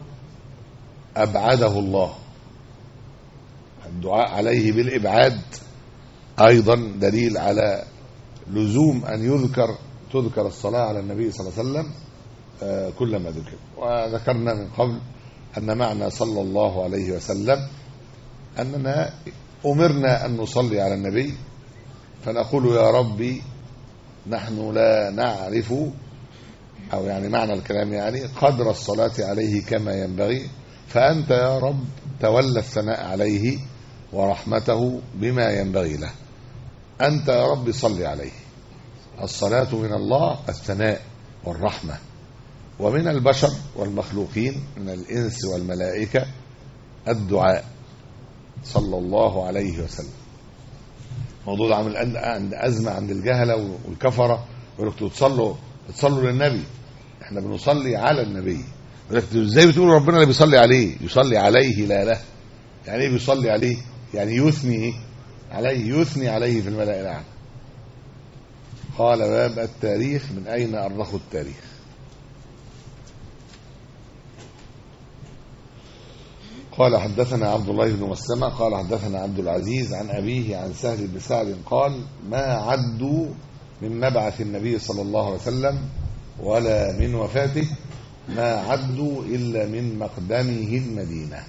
أبعده الله الدعاء عليه بالإبعاد أيضا دليل على لزوم أن يذكر تذكر الصلاة على النبي صلى الله عليه وسلم آه، كلما ذكر وذكرنا من قبل أن معنى صلى الله عليه وسلم أننا أمرنا أن نصلي على النبي فنقول يا ربي نحن لا نعرف أو يعني معنى الكلام يعني قدر الصلاة عليه كما ينبغي فأنت يا رب تولى الثناء عليه ورحمته بما ينبغي له أنت يا رب صل عليه الصلاة من الله الثناء والرحمة ومن البشر والمخلوقين من الإنس والملائكة الدعاء صلى الله عليه وسلم موضوع عامل عند- عند أزمة عند الجهلة والكفرة يقول لك تصلوا تصلوا للنبي احنا بنصلي على النبي يقول لك ازاي بتقول ربنا اللي بيصلي عليه يصلي عليه لا له يعني ايه بيصلي عليه يعني يثني ايه عليه يثني عليه في الملأ الأعلى قال باب التاريخ من أين أرخوا التاريخ قال حدثنا عبد الله بن مسلمة قال حدثنا عبد العزيز عن أبيه عن سهل بن سعد قال ما عدوا من مبعث النبي صلى الله عليه وسلم ولا من وفاته ما عدوا إلا من مقدمه المدينة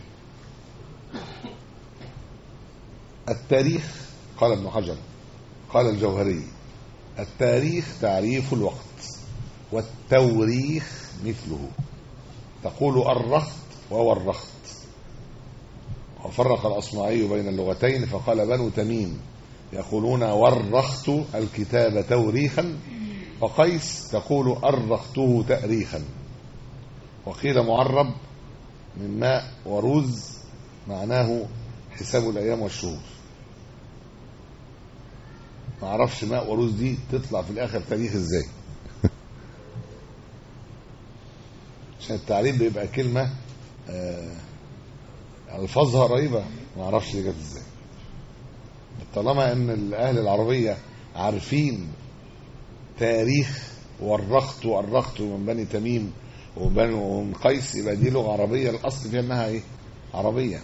التاريخ قال ابن حجر قال الجوهري التاريخ تعريف الوقت والتوريخ مثله تقول الرخت وورخت وفرق الأصمعي بين اللغتين فقال بنو تميم يقولون ورخت الكتاب توريخا وقيس تقول أرخته تأريخا وقيل معرب من ماء وروز معناه حساب الأيام والشهور ما اعرفش ماء وروز دي تطلع في الآخر تاريخ ازاي عشان التعريب بيبقى كلمة آه الفاظها قريبة ما اعرفش دي جت ازاي طالما ان الاهل العربية عارفين تاريخ ورخت وأرخت من بني تميم وبني ومن قيس يبقى دي لغة عربية الأصل فيها إنها إيه؟ عربية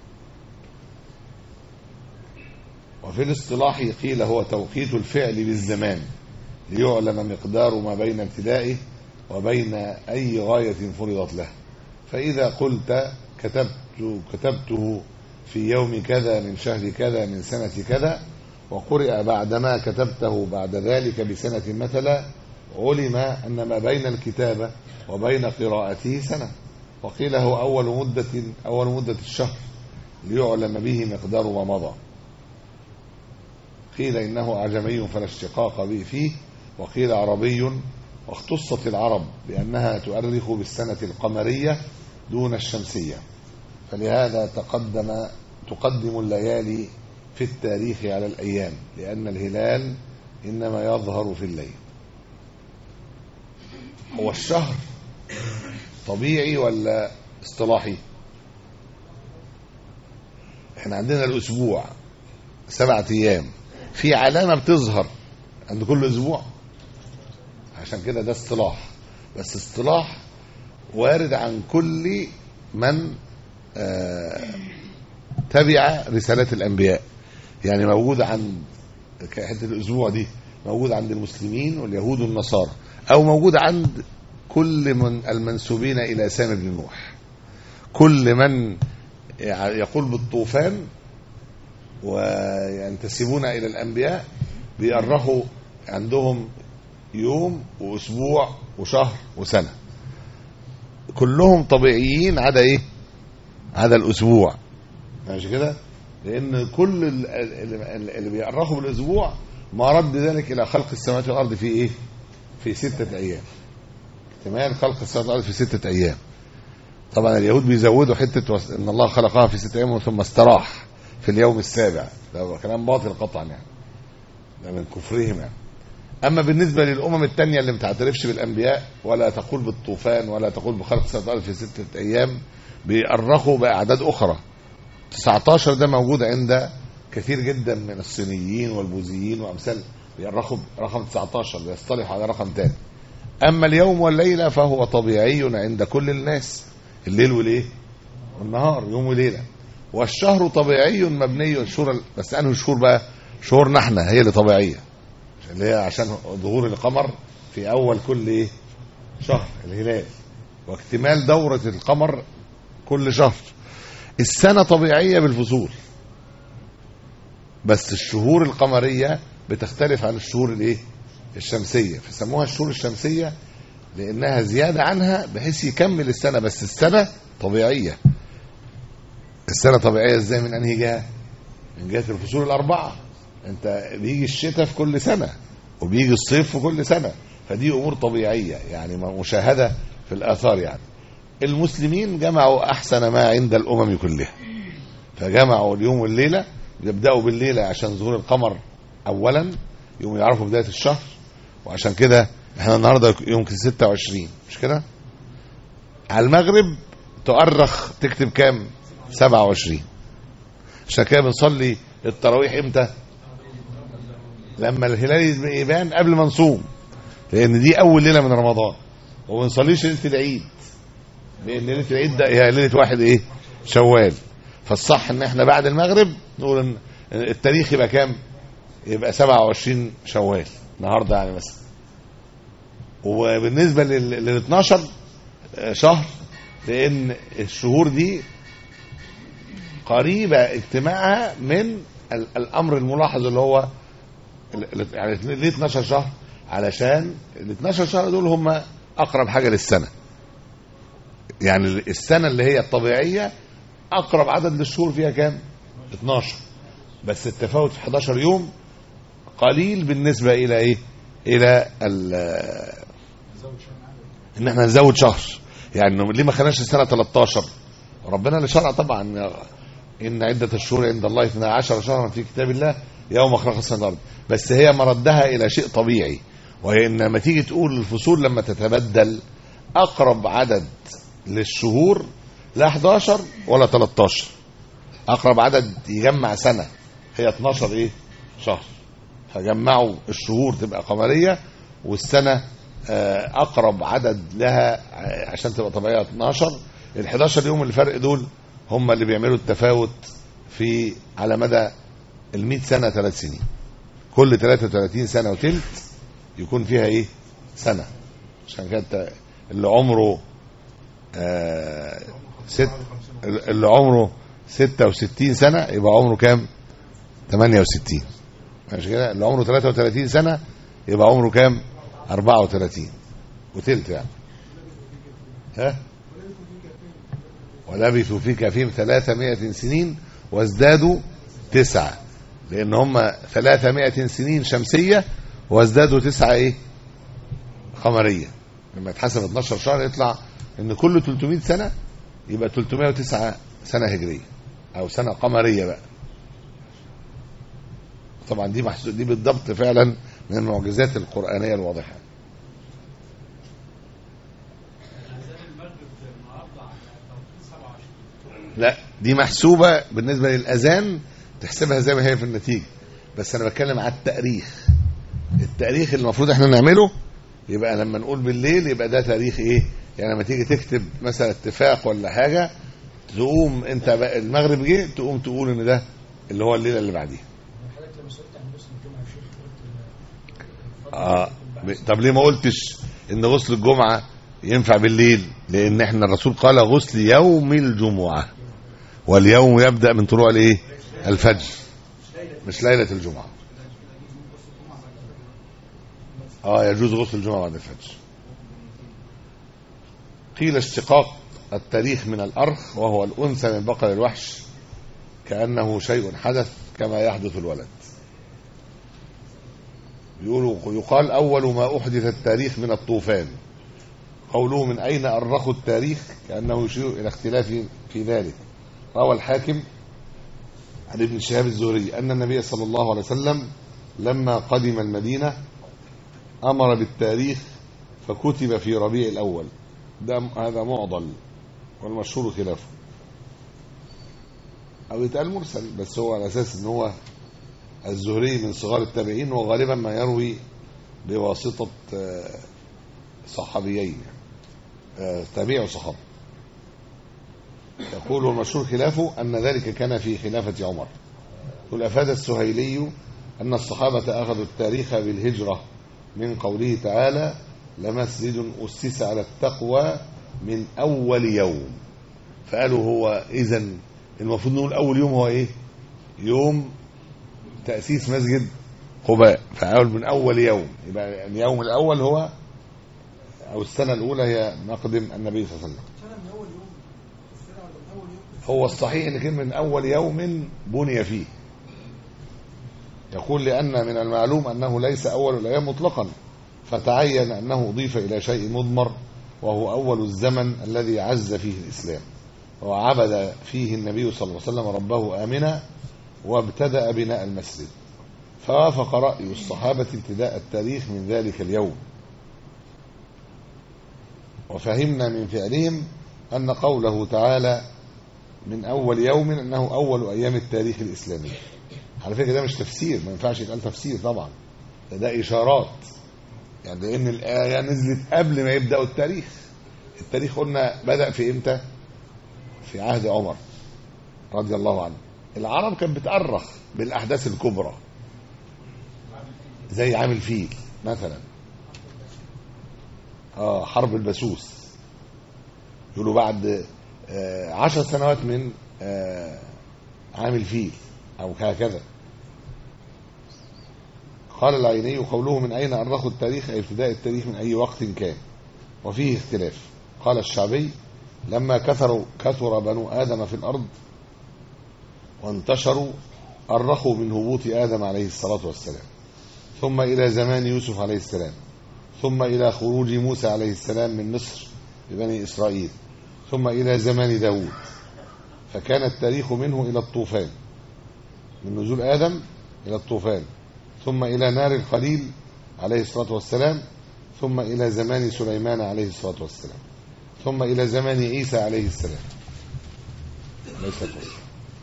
وفي الاصطلاح قيل هو توقيت الفعل بالزمان ليعلم مقدار ما بين ابتدائه وبين أي غاية فرضت له فإذا قلت كتبت كتبته في يوم كذا من شهر كذا من سنة كذا وقرئ بعدما كتبته بعد ذلك بسنة مثلا علم أن ما بين الكتابة وبين قراءته سنة وقيل هو أول مدة أول مدة الشهر ليعلم به مقدار ما مضى قيل إنه أعجمي فلا اشتقاق به فيه وقيل عربي واختصت العرب بأنها تؤرخ بالسنة القمرية دون الشمسية فلهذا تقدم تقدم الليالي في التاريخ على الأيام لأن الهلال إنما يظهر في الليل هو الشهر طبيعي ولا اصطلاحي احنا عندنا الأسبوع سبعة أيام في علامة بتظهر عند كل أسبوع عشان كده ده اصطلاح بس اصطلاح وارد عن كل من آه تبع رسالات الأنبياء يعني موجود عند حته الاسبوع دي موجود عند المسلمين واليهود والنصارى او موجود عند كل من المنسوبين الى سام بن نوح كل من يقول بالطوفان وينتسبون الى الانبياء بيأرخوا عندهم يوم واسبوع وشهر وسنه كلهم طبيعيين عدا ايه عدا الاسبوع ماشي كده لان كل اللي بيأرخوا بالاسبوع ما رد ذلك الى خلق السماوات والارض في ايه في ستة ايام احتمال خلق السماوات والارض في ستة ايام طبعا اليهود بيزودوا حتة وس... ان الله خلقها في ستة ايام ثم استراح في اليوم السابع ده كلام باطل قطعا يعني ده من كفرهم يعني اما بالنسبه للامم الثانيه اللي ما بتعترفش بالانبياء ولا تقول بالطوفان ولا تقول بخلق السماوات والارض في ستة ايام بيأرخوا باعداد اخرى 19 ده موجود عند كثير جدا من الصينيين والبوذيين وامثال بيرخوا رقم 19 بيصطلح على رقم ثاني اما اليوم والليله فهو طبيعي عند كل الناس الليل والايه والنهار يوم وليله والشهر طبيعي مبني الشهور بس انه شهور بقى شهورنا احنا هي اللي طبيعيه اللي هي عشان ظهور القمر في اول كل ايه شهر الهلال واكتمال دوره القمر كل شهر السنة طبيعية بالفصول بس الشهور القمرية بتختلف عن الشهور الايه الشمسية فسموها الشهور الشمسية لانها زيادة عنها بحيث يكمل السنة بس السنة طبيعية السنة طبيعية ازاي من انهي جهة من جهة الفصول الاربعة انت بيجي الشتاء في كل سنة وبيجي الصيف في كل سنة فدي امور طبيعية يعني مشاهدة في الاثار يعني المسلمين جمعوا احسن ما عند الامم كلها فجمعوا اليوم والليله يبداوا بالليله عشان ظهور القمر اولا يوم يعرفوا بدايه الشهر وعشان كده احنا النهارده يوم 26 مش كده على المغرب تؤرخ تكتب كام 27 عشان كده بنصلي التراويح امتى لما الهلال يبان قبل ما نصوم لان دي اول ليله من رمضان وما بنصليش ليله العيد لان ليله العيد ده هي ليله واحد ايه شوال فالصح ان احنا بعد المغرب نقول ان التاريخ يبقى كام يبقى 27 شوال النهارده يعني مثلا وبالنسبه لل 12 شهر لان الشهور دي قريبه اجتماعها من الامر الملاحظ اللي هو يعني ليه 12 شهر علشان ال 12 شهر دول هم اقرب حاجه للسنه يعني السنه اللي هي الطبيعيه اقرب عدد للشهور فيها كام 12 بس التفاوت في 11 يوم قليل بالنسبه الى ايه الى ال- ان احنا نزود شهر يعني ليه ما خليناش السنه 13 ربنا اللي شرع طبعا ان عده الشهور عند الله 12 شهرا في كتاب الله يوم خلق السماوات والارض بس هي مردها الى شيء طبيعي وهي ان لما تيجي تقول الفصول لما تتبدل اقرب عدد للشهور لا 11 ولا 13 اقرب عدد يجمع سنه هي 12 ايه شهر فجمعوا الشهور تبقى قمريه والسنه آه، اقرب عدد لها آه، عشان تبقى طبيعيه 12 ال 11 يوم الفرق دول هم اللي بيعملوا التفاوت في على مدى ال 100 سنه ثلاث سنين كل 33 سنه وتلت يكون فيها ايه سنه عشان كده الت- اللي عمره آه ست اللي عمره 66 سنه يبقى عمره كام 68 ماشي كده اللي عمره 33 سنه يبقى عمره كام 34 وتلت يعني ها ولبثوا في كهفهم 300 سنين وازدادوا تسعة لأن هم 300 سنين شمسية وازدادوا تسعة إيه قمرية لما يتحسب 12 شهر يطلع إن كل 300 سنة يبقى 309 سنة هجرية أو سنة قمرية بقى طبعا دي محسوب دي بالضبط فعلا من المعجزات القرآنية الواضحة لا دي محسوبة بالنسبة للأذان تحسبها زي ما هي في النتيجة بس أنا بتكلم على التاريخ التاريخ اللي المفروض احنا نعمله يبقى لما نقول بالليل يبقى ده تاريخ ايه يعني لما تيجي تكتب مثلا اتفاق ولا حاجة تقوم انت بقى المغرب جه تقوم تقول ان ده اللي هو الليلة اللي بعديها حضرتك لما سئلت عن غسل الجمعه يا شيخ قلت اه ب- طب ليه ما قلتش ان غسل الجمعة ينفع بالليل لان احنا الرسول قال غسل يوم الجمعة واليوم يبدأ من طلوع الايه الفجر مش ليلة الجمعة اه يجوز غسل الجمعة بعد الفجر قيل اشتقاق التاريخ من الأرخ وهو الأنثى من بقر الوحش كأنه شيء حدث كما يحدث الولد يقولوا يقال أول ما أحدث التاريخ من الطوفان قوله من أين أرخوا التاريخ كأنه يشير إلى اختلاف في ذلك روى الحاكم عن ابن شهاب الزهري أن النبي صلى الله عليه وسلم لما قدم المدينة أمر بالتاريخ فكتب في ربيع الأول ده هذا معضل والمشهور خلافه أو يتقال مرسل بس هو على أساس أن هو الزهري من صغار التابعين وغالبا ما يروي بواسطة آه، صحابيين آه، تابعي وصحابي يقول المشهور خلافه أن ذلك كان في خلافة عمر يقول أفاد السهيلي أن الصحابة أخذوا التاريخ بالهجرة من قوله تعالى لمسجد أسس على التقوى من أول يوم فقالوا هو إذا المفروض نقول أول يوم هو إيه يوم تأسيس مسجد قباء فقالوا من أول يوم يبقى اليوم الأول هو أو السنة الأولى هي مقدم النبي صلى الله عليه وسلم سنه من اول يوم السنه ولا من اول يوم هو الصحيح ان كلمه من اول يوم بني فيه يقول لان من المعلوم انه ليس اول الايام مطلقا فتعين انه اضيف الى شيء مضمر وهو اول الزمن الذي عز فيه الاسلام وعبد فيه النبي صلى الله عليه وسلم ربه امنا وابتدا بناء المسجد فوافق راي الصحابه ابتداء التاريخ من ذلك اليوم وفهمنا من فعلهم ان قوله تعالى من اول يوم انه اول ايام التاريخ الاسلامي على فكره ده مش تفسير ما ينفعش يتقال تفسير طبعا ده, ده اشارات يعني لان الايه نزلت قبل ما يبداوا التاريخ التاريخ قلنا بدا في امتى في عهد عمر رضي الله عنه العرب كانت بتأرخ بالاحداث الكبرى زي عام الفيل مثلا اه حرب البسوس يقولوا بعد آه، عشر سنوات من آه، عام الفيل أو هكذا قال العيني قوله من أين أرخوا التاريخ أي ابتداء التاريخ من أي وقت كان وفيه اختلاف قال الشعبي لما كثروا كثر بنو آدم في الأرض وانتشروا أرخوا من هبوط آدم عليه الصلاة والسلام ثم إلى زمان يوسف عليه السلام ثم إلى خروج موسى عليه السلام من مصر ببني إسرائيل ثم إلى زمان داود فكان التاريخ منه إلى الطوفان من نزول آدم إلى الطوفان ثم إلى نار الخليل عليه الصلاة والسلام ثم إلى زمان سليمان عليه الصلاة والسلام ثم إلى زمان عيسى عليه السلام عليه الصلاة والسلام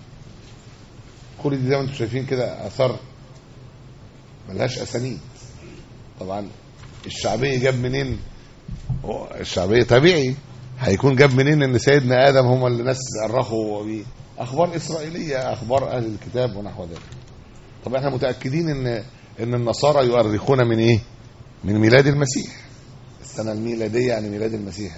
كل دي زي ما انتم شايفين كده اثار ملهاش اسانيد طبعا الشعبيه جاب منين هو الشعبيه طبيعي هيكون جاب منين ان سيدنا ادم هم اللي ناس ارخوا بيه اخبار اسرائيليه اخبار اهل الكتاب ونحو ذلك طب احنا متاكدين ان ان النصارى يؤرخون من ايه من ميلاد المسيح السنه الميلاديه يعني ميلاد المسيح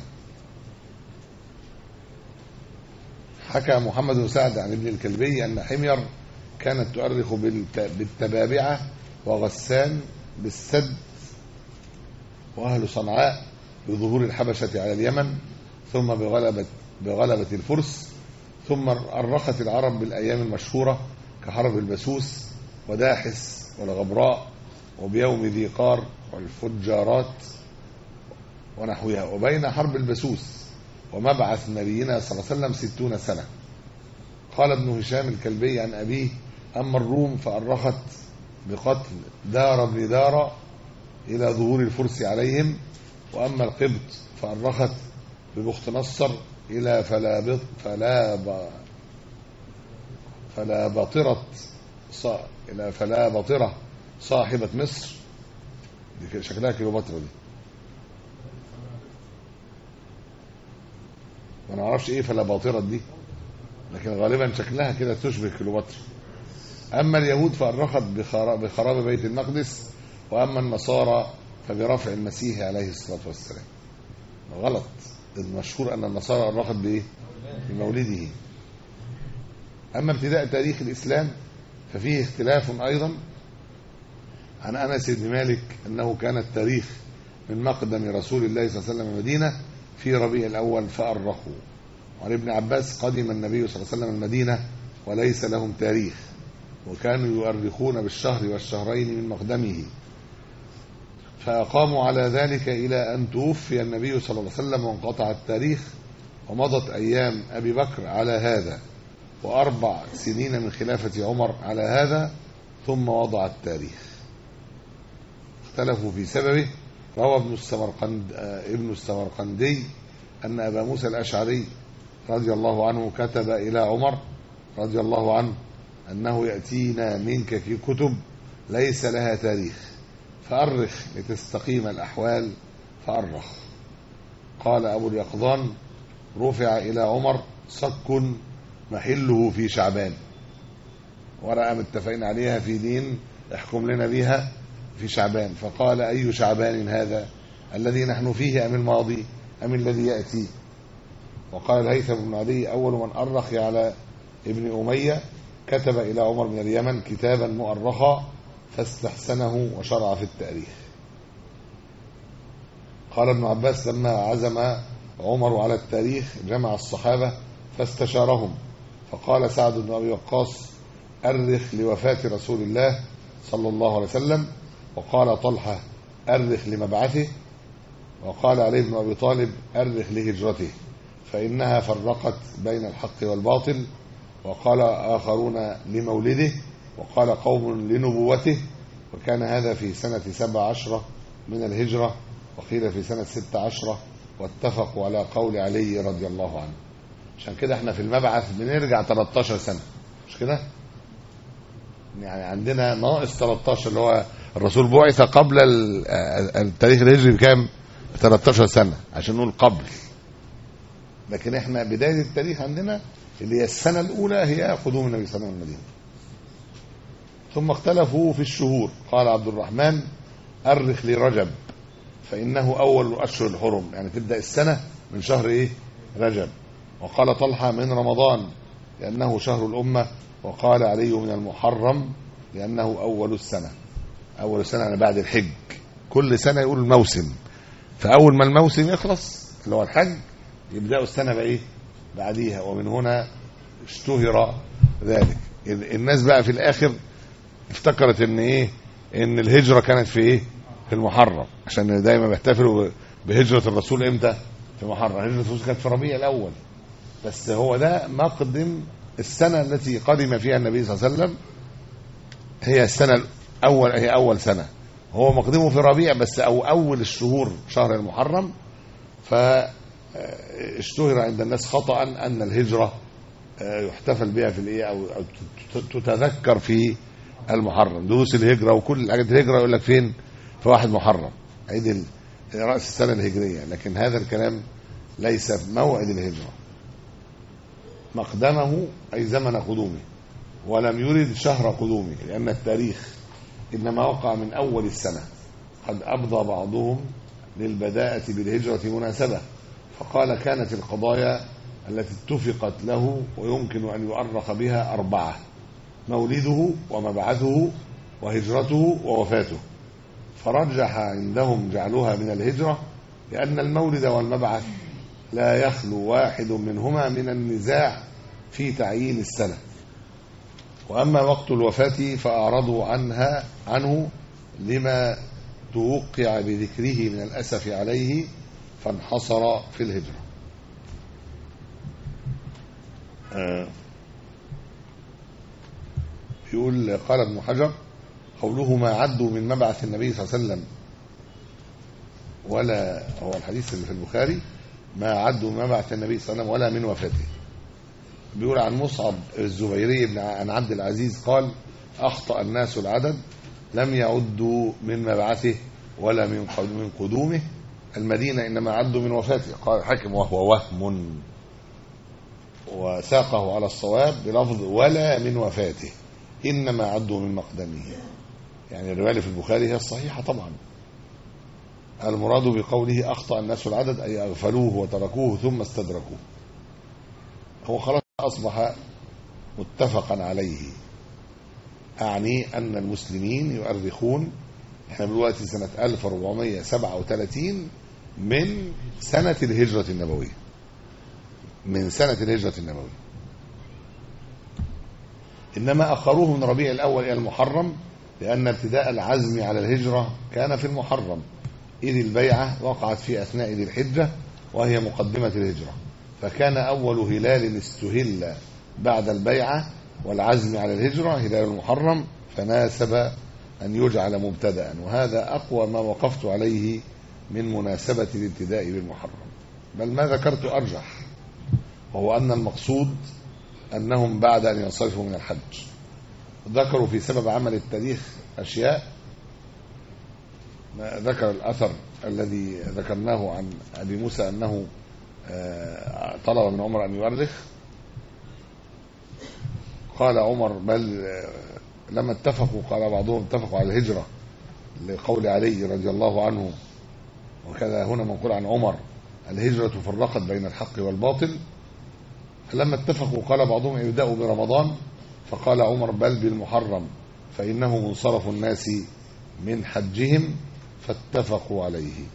حكى محمد بن سعد عن ابن الكلبي ان حمير كانت تؤرخ بالت- بالتبابعه وغسان بالسد واهل صنعاء بظهور الحبشه على اليمن ثم بغلبه بغلبه الفرس ثم أرخت العرب بالأيام المشهورة كحرب البسوس وداحس والغبراء وبيوم ذي قار والفجارات ونحوها وبين حرب البسوس ومبعث نبينا صلى الله عليه وسلم ستون سنة قال ابن هشام الكلبي عن أبيه أما الروم فأرخت بقتل دار بن دار إلى ظهور الفرس عليهم وأما القبط فأرخت ببخت نصر إلى فلا بط فلا ب فلا بطرة صا إلى فلا بطرة صاحبة مصر دي كده شكلها كيلوباترا دي ما نعرفش ايه فلا باطرة دي لكن غالبا شكلها كده تشبه كيلوباترا اما اليهود فأرخت بخراب, بخراب بيت المقدس واما النصارى فبرفع المسيح عليه الصلاة والسلام غلط المشهور ان النصارى أرخت بايه بمولده اما ابتداء تاريخ الاسلام ففيه اختلاف ايضا عن انس بن مالك انه كان التاريخ من مقدم رسول الله صلى الله عليه وسلم المدينه في ربيع الاول فارخوا وعن ابن عباس قدم النبي صلى الله عليه وسلم المدينه وليس لهم تاريخ وكانوا يؤرخون بالشهر والشهرين من مقدمه فأقاموا على ذلك إلى أن توفي النبي صلى الله عليه وسلم وانقطع التاريخ ومضت أيام أبي بكر على هذا وأربع سنين من خلافة عمر على هذا ثم وضع التاريخ اختلفوا في سببه روى ابن السمرقند آه، ابن السمرقندي أن أبا موسى الأشعري رضي الله عنه كتب إلى عمر رضي الله عنه أنه يأتينا منك في كتب ليس لها تاريخ فأرخ لتستقيم الأحوال فأرخ قال أبو اليقظان رفع إلى عمر صك محله في شعبان ورقة متفقين عليها في دين احكم لنا بها في شعبان فقال أي شعبان هذا الذي نحن فيه أم الماضي أم الذي يأتي وقال الهيثم بن عدي أول من أرخ على ابن أمية كتب إلى عمر من اليمن كتابا مؤرخا فاستحسنه وشرع في التاريخ قال ابن عباس لما عزم عمر على التاريخ جمع الصحابة فاستشارهم فقال سعد بن أبي وقاص أرخ لوفاة رسول الله صلى الله عليه وسلم وقال طلحة أرخ لمبعثه وقال علي بن أبي طالب أرخ لهجرته فإنها فرقت بين الحق والباطل وقال آخرون لمولده وقال قوم لنبوته وكان هذا في سنة سبع عشرة من الهجرة وقيل في سنة ست عشرة واتفقوا على قول علي رضي الله عنه عشان كده احنا في المبعث بنرجع 13 سنة مش كده يعني عندنا ناقص 13 اللي هو الرسول بعث قبل ال- التاريخ الهجري بكام 13 سنة عشان نقول قبل لكن احنا بداية التاريخ عندنا اللي هي السنة الأولى هي قدوم النبي صلى الله عليه وسلم المدينة ثم اختلفوا في الشهور قال عبد الرحمن أرخ لرجب فإنه أول أشهر الحرم يعني تبدأ السنة من شهر إيه رجب وقال طلحة من رمضان لأنه شهر الأمة وقال علي من المحرم لأنه أول السنة أول السنة يعني بعد الحج كل سنة يقول الموسم فأول ما الموسم يخلص اللي هو الحج يبدأوا السنة بإيه بعديها ومن هنا اشتهر ذلك ال- الناس بقى في الاخر افتكرت ان ايه ان الهجره كانت في ايه في المحرم عشان دايما بيحتفلوا بهجره الرسول امتى في محرم هجره الرسول كانت في ربيع الاول بس هو ده مقدم السنه التي قدم فيها النبي صلى الله عليه وسلم هي السنه الاول هي اول سنه هو مقدمه في ربيع بس او اول الشهور شهر المحرم فاشتهر عند الناس خطا ان الهجره آه، يحتفل بها في الايه او أو تت- تتذكر في المحرم دروس الهجره وكل الحاجات الهجره يقول لك فين في واحد محرم عيد ال- راس السنه الهجريه لكن هذا الكلام ليس موعد الهجره مقدمه اي زمن قدومه ولم يرد شهر قدومه لان التاريخ انما وقع من اول السنه قد ابضى بعضهم للبداءه بالهجره مناسبه فقال كانت القضايا التي اتفقت له ويمكن ان يؤرخ بها اربعه مولده ومبعثه وهجرته ووفاته فرجح عندهم جعلها من الهجره لان المولد والمبعث لا يخلو واحد منهما من النزاع في تعيين السنه واما وقت الوفاه فاعرضوا عنها عنه لما توقع بذكره من الاسف عليه فانحصر في الهجره آه. يقول قال ابن حجر قوله ما عدوا من مبعث النبي صلى الله عليه وسلم ولا هو الحديث اللي في البخاري ما عدوا من مبعث النبي صلى الله عليه وسلم ولا من وفاته بيقول عن مصعب الزبيري بن عن عبد العزيز قال أخطأ الناس العدد لم يعدوا من مبعثه ولا من قد- من قدومه المدينة إنما عدوا من وفاته قال الحاكم وهو وهم وساقه على الصواب بلفظ ولا من وفاته إنما عدوا من مقدمه يعني الرواية اللي في البخاري هي الصحيحة طبعا المراد بقوله أخطأ الناس العدد أي أغفلوه وتركوه ثم استدركوه هو خلاص أصبح متفقا عليه أعني أن المسلمين يؤرخون احنا دلوقتي سنة 1437 من سنة الهجرة النبوية من سنة الهجرة النبوية إنما أخروه من ربيع الأول إلى المحرم لأن ابتداء العزم على الهجرة كان في المحرم إذ البيعة وقعت في أثناء ذي الحجة وهي مقدمة الهجرة فكان أول هلال استهل بعد البيعة والعزم على الهجرة هلال المحرم فناسب أن يجعل مبتدأ وهذا أقوى ما وقفت عليه من مناسبة الابتداء بالمحرم بل ما ذكرت أرجح وهو أن المقصود أنهم بعد أن ينصرفوا من الحج ذكروا في سبب عمل التاريخ أشياء ما ذكر الأثر الذي ذكرناه عن أبي موسى أنه آه، طلب من عمر أن يؤرخ قال عمر بل آه، لما اتفقوا قال بعضهم اتفقوا على الهجرة لقول علي رضي الله عنه وكذا هنا منقول عن عمر الهجرة فرقت بين الحق والباطل فلما اتفقوا قال بعضهم يبدأوا برمضان فقال عمر بل بالمحرم فإنه منصرف الناس من حجهم فاتفقوا عليه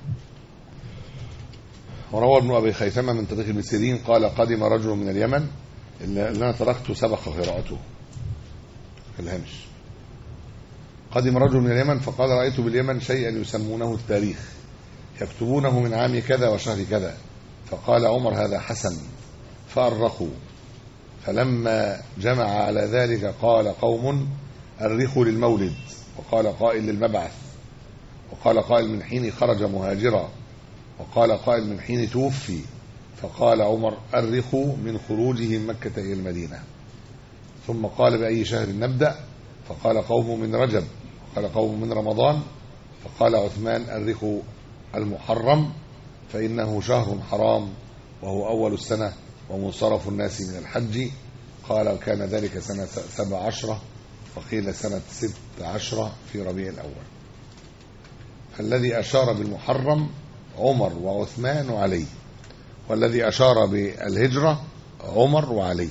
وروى ابن أبي خيثمة من طريق ابن سيرين قال قدم رجل من اليمن اللي أنا تركته سبق قراءته في الهامش قدم رجل من اليمن فقال رأيت باليمن شيئا يسمونه التاريخ يكتبونه من عام كذا وشهر كذا فقال عمر هذا حسن فأرخوا فلما جمع على ذلك قال قوم أرخوا للمولد وقال قائل للمبعث وقال قائل من حين خرج مهاجرا وقال قائل من حين توفي فقال عمر أرخوا من خروجه من مكة إلى المدينة ثم قال بأي شهر نبدأ فقال قوم من رجب وقال قوم من رمضان فقال عثمان أرخوا المحرم فإنه شهر حرام وهو أول السنة ومنصرف الناس من الحج قال كان ذلك سنة سبع عشرة وقيل سنة ست عشرة في ربيع الأول فالذي أشار بالمحرم عمر وعثمان وعلي والذي أشار بالهجرة عمر وعلي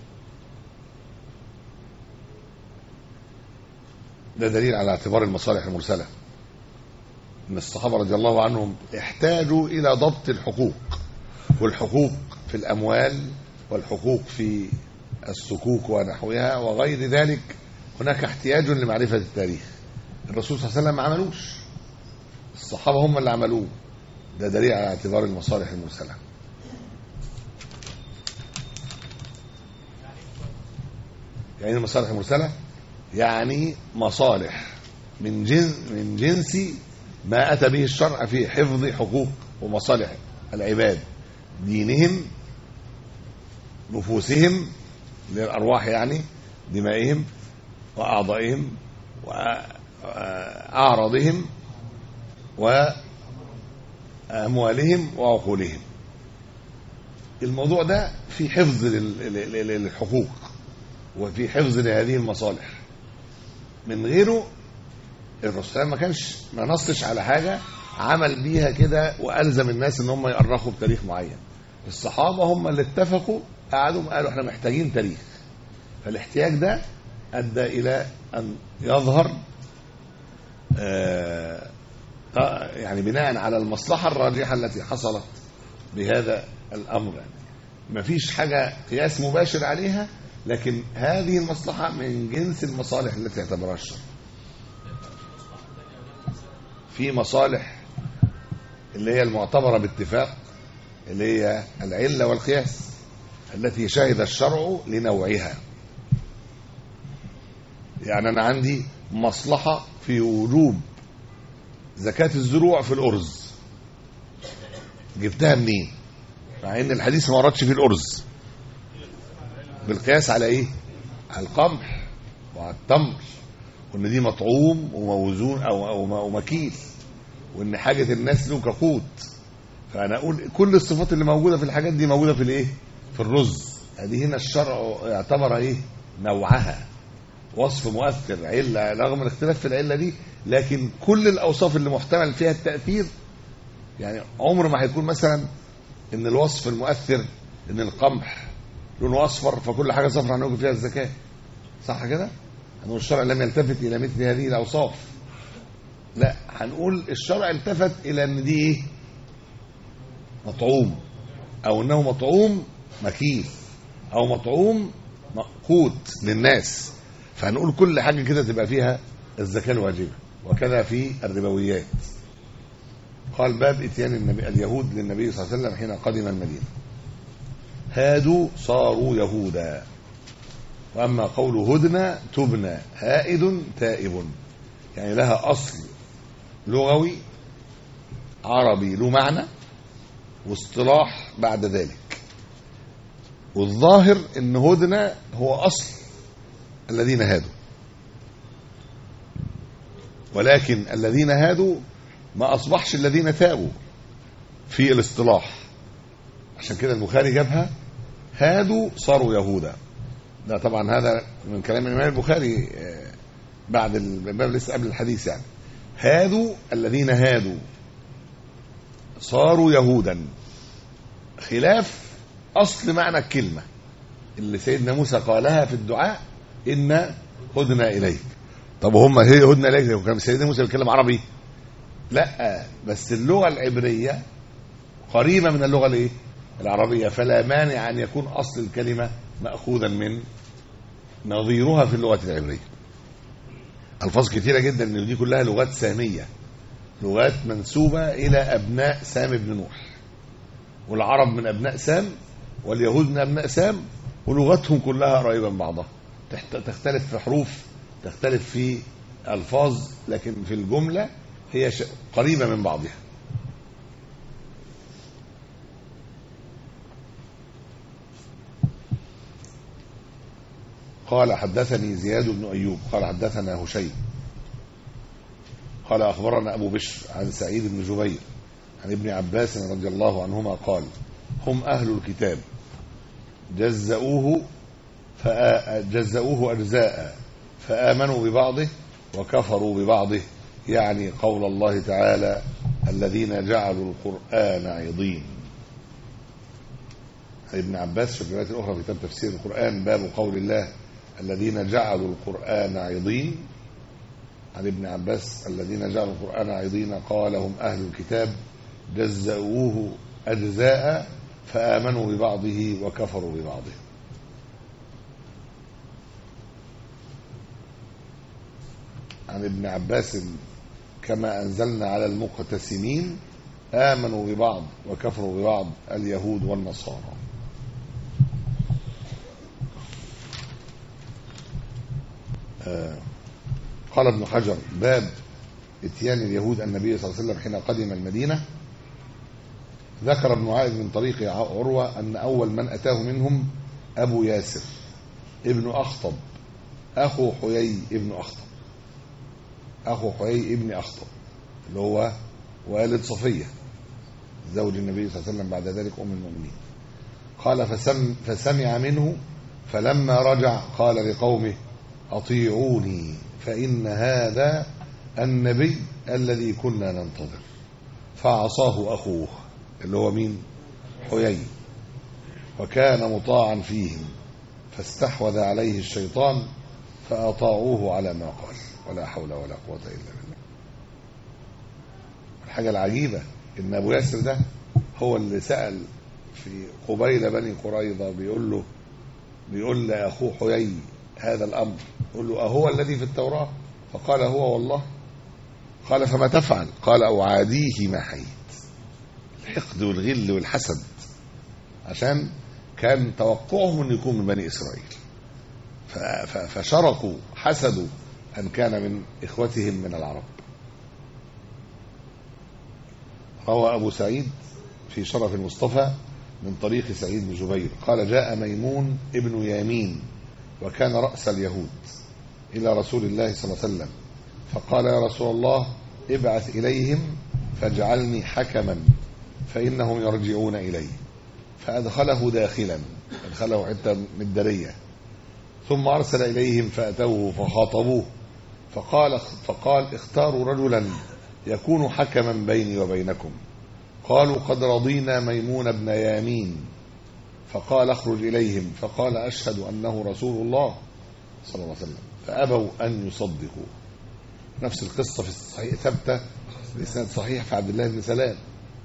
ده دليل على اعتبار المصالح المرسلة ان الصحابة رضي الله عنهم احتاجوا الى ضبط الحقوق والحقوق في الاموال والحقوق في السكوك ونحوها وغير ذلك هناك احتياج لمعرفة التاريخ الرسول صلى الله عليه وسلم ما عملوش الصحابة هم اللي عملوه ده دليل على اعتبار المصالح المرسلة يعني المصالح المرسلة يعني مصالح من جنس من جنس ما أتى به الشرع في حفظ حقوق ومصالح العباد دينهم نفوسهم للأرواح يعني دمائهم وأعضائهم وأعراضهم وأموالهم وعقولهم الموضوع ده في حفظ لل- لل- للحقوق وفي حفظ لهذه المصالح من غيره الرسول صلى الله عليه وسلم ما كانش ما نصش على حاجه عمل بيها كده والزم الناس ان هم يؤرخوا بتاريخ معين الصحابه هم اللي اتفقوا قعدوا قالوا احنا محتاجين تاريخ فالاحتياج ده ادى الى ان يظهر آه، آه، يعني بناء على المصلحه الراجحه التي حصلت بهذا الامر يعني مفيش حاجه قياس مباشر عليها لكن هذه المصلحه من جنس المصالح التي اعتبرها الشرع في مصالح اللي هي المعتبره باتفاق اللي هي العله والقياس التي شهد الشرع لنوعها يعني انا عندي مصلحه في وجوب زكاه الزروع في الارز جبتها منين مع ان الحديث ما وردش في الارز بالقياس على ايه على القمح وعلى التمر وان دي مطعوم وموزون او او أو مكيل وان حاجه الناس له كقوت فانا اقول كل الصفات اللي موجوده في الحاجات دي موجوده في الايه في الرز هذه هنا الشرع اعتبر ايه نوعها وصف مؤثر عله رغم الاختلاف في العله دي لكن كل الاوصاف اللي محتمل فيها التاثير يعني عمر ما هيكون مثلا ان الوصف المؤثر ان القمح لونه اصفر فكل حاجه صفرا هنوجد فيها الزكاه صح كده؟ هنقول الشرع لم يلتفت الى مثل هذه الاوصاف لا هنقول الشرع التفت الى ان دي ايه؟ مطعوم او انه مطعوم مكيل او مطعوم قوت للناس فهنقول كل حاجه كده تبقى فيها الزكاه الواجبه وكذا في الربويات قال باب اتيان النبي اليهود للنبي صلى الله عليه وسلم حين قدم المدينه هادوا صاروا يهودا واما قول هدنى تبنى هائد تائب يعني لها اصل لغوي عربي له معنى واصطلاح بعد ذلك والظاهر ان هدنى هو اصل الذين هادوا ولكن الذين هادوا ما اصبحش الذين تابوا في الاصطلاح عشان كده البخاري جابها هادوا صاروا يهودا ده طبعا هذا من كلام الامام البخاري آه، بعد الباب لسه قبل الحديث يعني هادوا الذين هادوا صاروا يهودا خلاف اصل معنى الكلمه اللي سيدنا موسى قالها في الدعاء ان هدنا اليك طب هم هي هدنا اليك وكان سيدنا موسى بيتكلم عربي لا بس اللغه العبريه قريبه من اللغه الايه العربيه فلا مانع ان يكون اصل الكلمه ماخوذا من نظيرها في اللغه العبريه الفاظ كثيره جدا ان دي كلها لغات ساميه لغات منسوبه الى ابناء سام بن نوح والعرب من ابناء سام واليهود من ابناء سام ولغتهم كلها قريبه من بعضها تحت- تختلف في حروف تختلف في الفاظ لكن في الجمله هي ش- قريبه من بعضها قال حدثني زياد بن ايوب قال حدثنا هشيم قال اخبرنا ابو بشر عن سعيد بن جبير عن ابن عباس رضي الله عنهما قال هم اهل الكتاب جزؤوه فآ- جزؤوه اجزاء فامنوا ببعضه وكفروا ببعضه يعني قول الله تعالى الذين جعلوا القران عضين عن ابن عباس في الروايات الاخرى في كتاب تفسير القران باب قول الله الذين جعلوا القران عضين عن ابن عباس الذين جعلوا القرآن عضين قال هم أهل الكتاب جزأوه أجزاء فآمنوا ببعضه وكفروا ببعضه عن ابن عباس كما أنزلنا على المقتسمين آمنوا ببعض وكفروا ببعض اليهود والنصارى آه، قال ابن حجر باب اتيان اليهود النبي صلى الله عليه وسلم حين قدم المدينة ذكر ابن عائذ من طريق عروة أن أول من أتاه منهم أبو ياسر ابن أخطب أخو حيي ابن أخطب أخو حيي ابن أخطب اللي هو والد صفية زوج النبي صلى الله عليه وسلم بعد ذلك أم المؤمنين قال فسم فسمع منه فلما رجع قال لقومه أطيعوني فإن هذا النبي الذي كنا ننتظر فعصاه أخوه اللي هو مين حيي وكان مطاعا فيهم فاستحوذ عليه الشيطان فأطاعوه على ما قال ولا حول ولا قوة إلا بالله الحاجة العجيبة إن أبو ياسر ده هو اللي سأل في قبيل بني قريظة بيقول له بيقول لأخوه حيي هذا الأمر يقول له أهو الذي في التوراة فقال هو والله قال فما تفعل قال أعاديه ما حييت الحقد والغل والحسد عشان كان توقعهم أن يكون من بني إسرائيل ف- ف- فشرقوا حسدوا أن كان من إخوتهم من العرب روى أبو سعيد في شرف المصطفى من طريق سعيد بن جبير قال جاء ميمون ابن يامين وكان رأس اليهود إلى رسول الله صلى الله عليه وسلم فقال يا رسول الله ابعث إليهم فاجعلني حكما فإنهم يرجعون إلي فأدخله داخلا أدخله حتى من الدرية ثم أرسل إليهم فأتوه فخاطبوه فقال فقال اختاروا رجلا يكون حكما بيني وبينكم قالوا قد رضينا ميمون بن يامين فقال اخرج إليهم فقال أشهد أنه رسول الله صلى الله عليه وسلم فأبوا أن يصدقوا نفس القصة في الصحيح ثابتة بإسناد صحيح في عبد الله بن سلام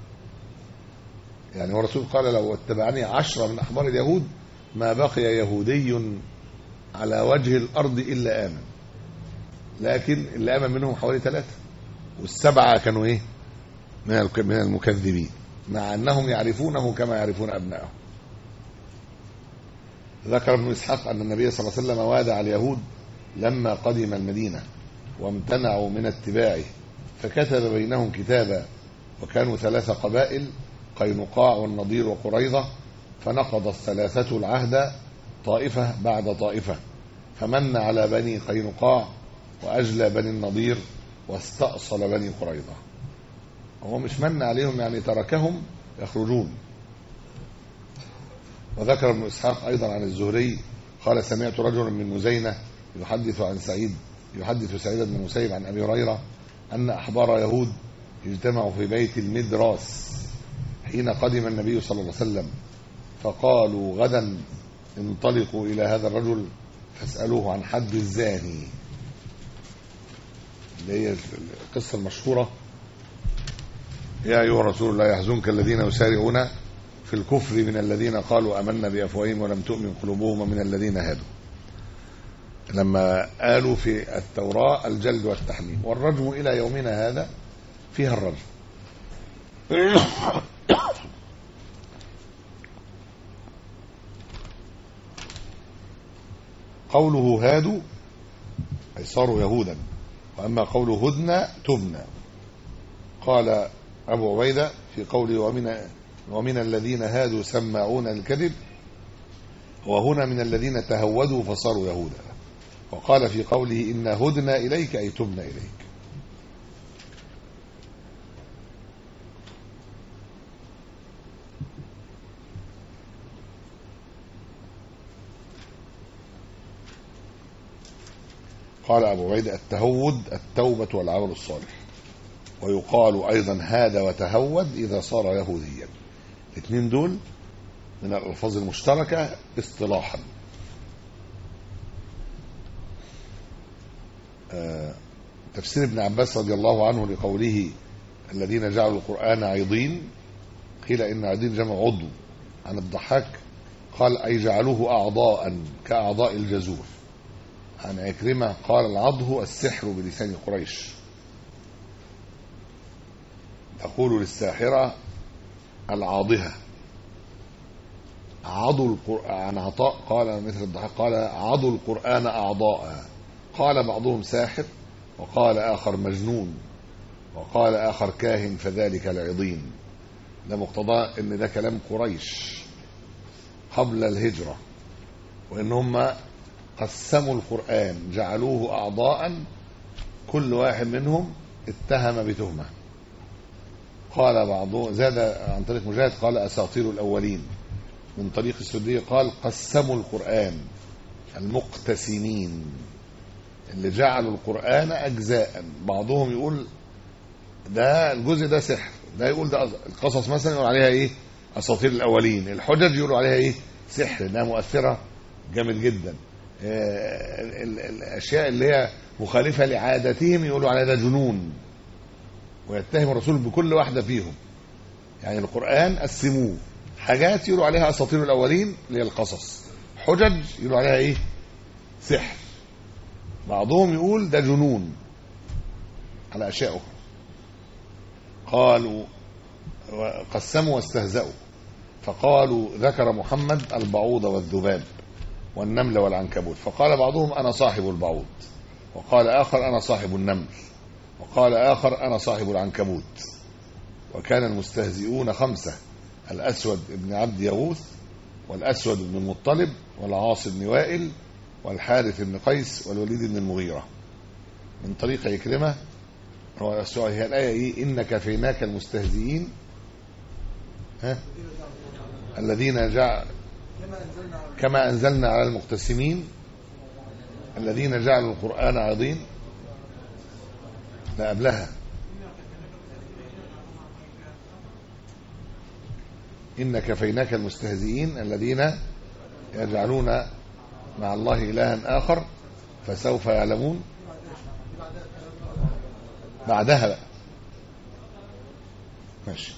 يعني هو الرسول قال لو اتبعني عشرة من أحبار اليهود ما بقي يهودي على وجه الأرض إلا آمن لكن اللي آمن منهم حوالي ثلاثة والسبعة كانوا إيه من الك- من المكذبين مع أنهم يعرفونه كما يعرفون أبنائهم ذكر ابن إسحاق أن النبي صلى الله عليه وسلم وادع اليهود لما قدم المدينة وامتنعوا من اتباعه فكتب بينهم كتابا وكانوا ثلاث قبائل قينقاع والنضير وقريظة فنقض الثلاثة العهد طائفة بعد طائفة فمن على بني قينقاع وأجلى بني النضير واستأصل بني قريظة هو مش من عليهم يعني تركهم يخرجون وذكر ابن إسحاق أيضا عن الزهري قال سمعت رجلا من مزينة يحدث عن سعيد يحدث سعيد بن المسيب عن أبي هريرة أن أحبار يهود اجتمعوا في بيت المدراس حين قدم النبي صلى الله عليه وسلم فقالوا غدا انطلقوا إلى هذا الرجل فاسألوه عن حد الزاني اللي هي القصة المشهورة يا أيها الرسول لا يحزنك الذين يسارعون في الكفر من الذين قالوا أمنا بأفواههم ولم تؤمن قلوبهم ومن الذين هادوا لما قالوا في التوراة الجلد والتحميم والرجم إلى يومنا هذا فيها الرجم قوله هادوا أي صاروا يهودا وأما قوله هدنا تبنى قال أبو عبيدة في قوله ومن, ومن الذين هادوا سماعون الكذب وهنا من الذين تهودوا فصاروا يهودا وقال في قوله إنا هدنا إليك أي تبنى إليك قال أبو عبيدة التهود التوبة والعمل الصالح ويقال أيضا هذا وتهود إذا صار يهوديا الاثنين دول من الألفاظ المشتركة اصطلاحا آه، تفسير ابن عباس رضي الله عنه لقوله الذين جعلوا القرآن عيضين قيل إن عيضين جمع عضو عن الضحاك قال أي جعلوه أعضاء كأعضاء الجزور عن عكرمة قال العضه السحر بلسان قريش تقول للساحرة العاضهة عضوا القرآن عن عطاء قال مثل الضحاك قال عضوا القرآن أعضاء قال بعضهم ساحر وقال آخر مجنون وقال آخر كاهن فذلك العظيم ده مقتضاه ان ده كلام قريش قبل الهجرة وان هم قسموا القرآن جعلوه أعضاء كل واحد منهم اتهم بتهمة قال بعضهم زاد عن طريق مجاهد قال أساطير الأولين من طريق السدي قال قسموا القرآن المقتسمين اللي جعلوا القرآن أجزاء بعضهم يقول ده الجزء ده سحر ده يقول ده القصص مثلا يقول عليها ايه اساطير الاولين الحجج يقولوا عليها ايه سحر انها مؤثره جامد جدا آه، ال- ال- الاشياء اللي هي مخالفه لعادتهم يقولوا عليها ده جنون ويتهم الرسول بكل واحده فيهم يعني القران قسموه حاجات يقولوا عليها اساطير الاولين اللي هي القصص حجج يقولوا عليها ايه سحر بعضهم يقول ده جنون على اشياء اخرى قالوا قسموا واستهزأوا فقالوا ذكر محمد البعوض والذباب والنمل والعنكبوت فقال بعضهم أنا صاحب البعوض وقال آخر أنا صاحب النمل وقال آخر أنا صاحب العنكبوت وكان المستهزئون خمسة الأسود بن عبد يغوث والأسود بن المطلب والعاص بن وائل والحارث بن قيس والوليد بن المغيرة من طريق عكرمة هو السؤال هي الآية إيه إن كفيناك المستهزئين ها الذين جعل كما أنزلنا على المقتسمين الذين جعلوا القرآن عظيم لا قبلها إن كفيناك المستهزئين الذين يجعلون مع الله إلها آخر فسوف يعلمون بعدها بقى ماشي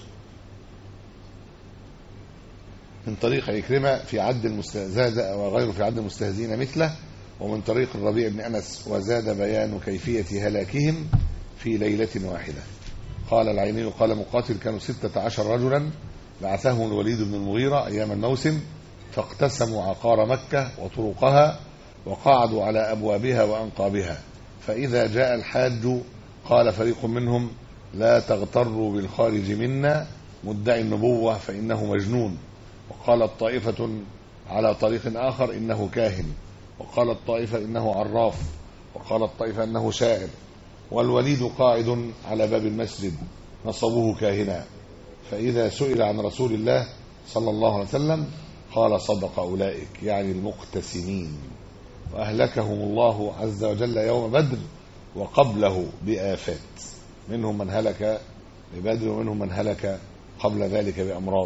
من طريق عكرمة في عد المستهزئ وغيره في عد المستهزئين مثله ومن طريق الربيع بن أنس وزاد بيان كيفية هلاكهم في ليلة واحدة قال العيني قال مقاتل كانوا ستة عشر رجلا بعثهم الوليد بن المغيرة أيام الموسم فاقتسموا عقار مكة وطرقها وقعدوا على أبوابها وأنقابها فإذا جاء الحاج قال فريق منهم لا تغتروا بالخارج منا مدعي النبوة فإنه مجنون وقالت طائفة على طريق آخر إنه كاهن وقالت طائفة إنه عراف وقالت طائفة إنه شاعر والوليد قاعد على باب المسجد نصبوه كاهنا فإذا سئل عن رسول الله صلى الله عليه وسلم قال صدق أولئك يعني المقتسمين وأهلكهم الله عز وجل يوم بدر وقبله بآفات منهم من هلك ببدر ومنهم من هلك قبل ذلك بأمراض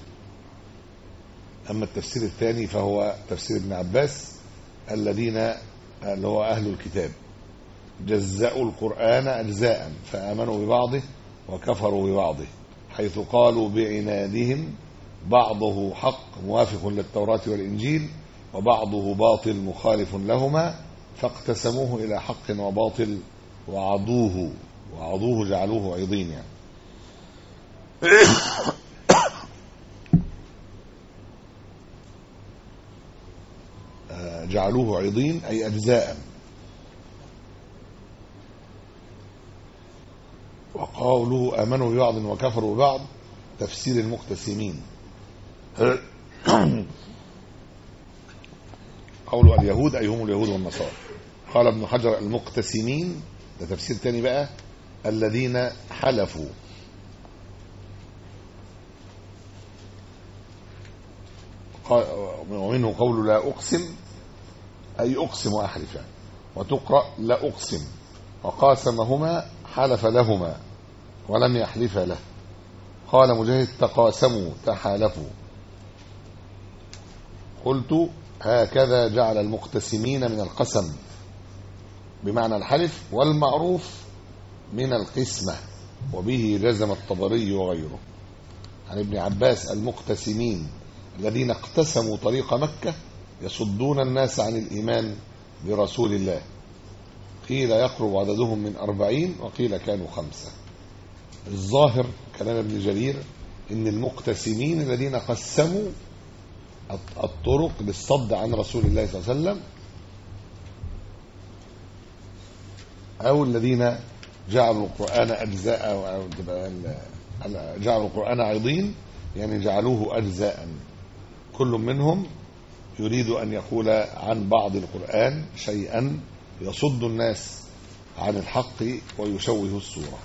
أما التفسير الثاني فهو تفسير ابن عباس الذين اللي هو أهل الكتاب جزأوا القرآن أجزاء فآمنوا ببعضه وكفروا ببعضه حيث قالوا بعنادهم بعضه حق موافق للتوراة والإنجيل وبعضه باطل مخالف لهما فاقتسموه إلى حق وباطل وعضوه وعضوه جعلوه عضين يعني جعلوه عضين أي أجزاء وقالوا آمنوا ببعض وكفروا ببعض تفسير المقتسمين قول اليهود أي هم اليهود والنصارى قال ابن حجر المقتسمين ده تفسير تاني بقى الذين حلفوا ومنه قول لا أقسم أي أقسم وأحلف يعني وتقرأ لا أقسم وقاسمهما حلف لهما ولم يحلف له قال مجاهد تقاسموا تحالفوا قلت هكذا جعل المقتسمين من القسم بمعنى الحلف والمعروف من القسمة وبه جزم الطبري وغيره عن ابن عباس المقتسمين الذين اقتسموا طريق مكة يصدون الناس عن الإيمان برسول الله قيل يقرب عددهم من أربعين وقيل كانوا خمسة الظاهر كلام ابن جرير إن المقتسمين الذين قسموا الطرق للصد عن رسول الله صلى الله عليه وسلم أو الذين جعلوا القرآن أجزاء أو تبقى ال- جعلوا القرآن عضين يعني جعلوه أجزاء كل منهم يريد أن يقول عن بعض القرآن شيئا يصد الناس عن الحق ويشوه الصورة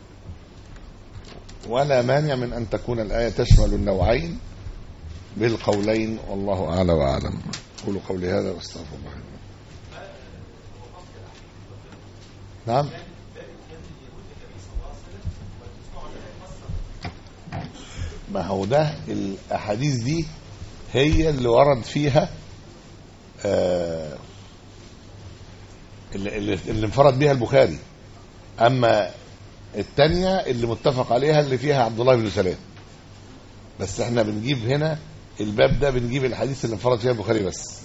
ولا مانع من أن تكون الآية تشمل النوعين بالقولين والله أعلى وأعلم قولوا قولي هذا واستغفر الله لي. نعم ما هو ده الأحاديث دي هي اللي ورد فيها آه، اللي, اللي اللي انفرد بها البخاري أما التانية اللي متفق عليها اللي فيها عبد الله بن سلام بس احنا بنجيب هنا الباب ده بنجيب الحديث اللي انفرد فيها البخاري بس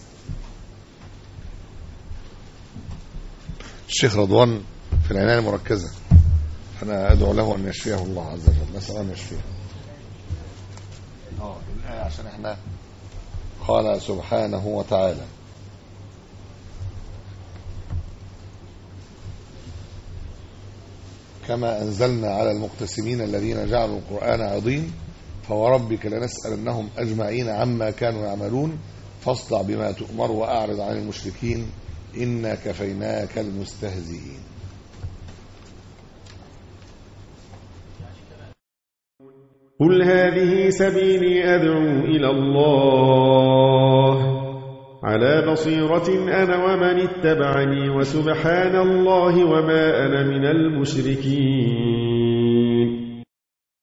الشيخ رضوان في العناية المركزة أنا أدعو له أن يشفيه الله عز وجل نسأل أن يشفيه اه الآية عشان احنا قال سبحانه وتعالى كما أنزلنا على المقتسمين الذين جعلوا القرآن عظيم فوربك لنسألنهم أجمعين عما كانوا يعملون فاصدع بما تؤمر وأعرض عن المشركين إنا كفيناك المستهزئين قل هذه سبيلي أدعو إلى الله على بصيرة أنا ومن اتبعني وسبحان الله وما أنا من المشركين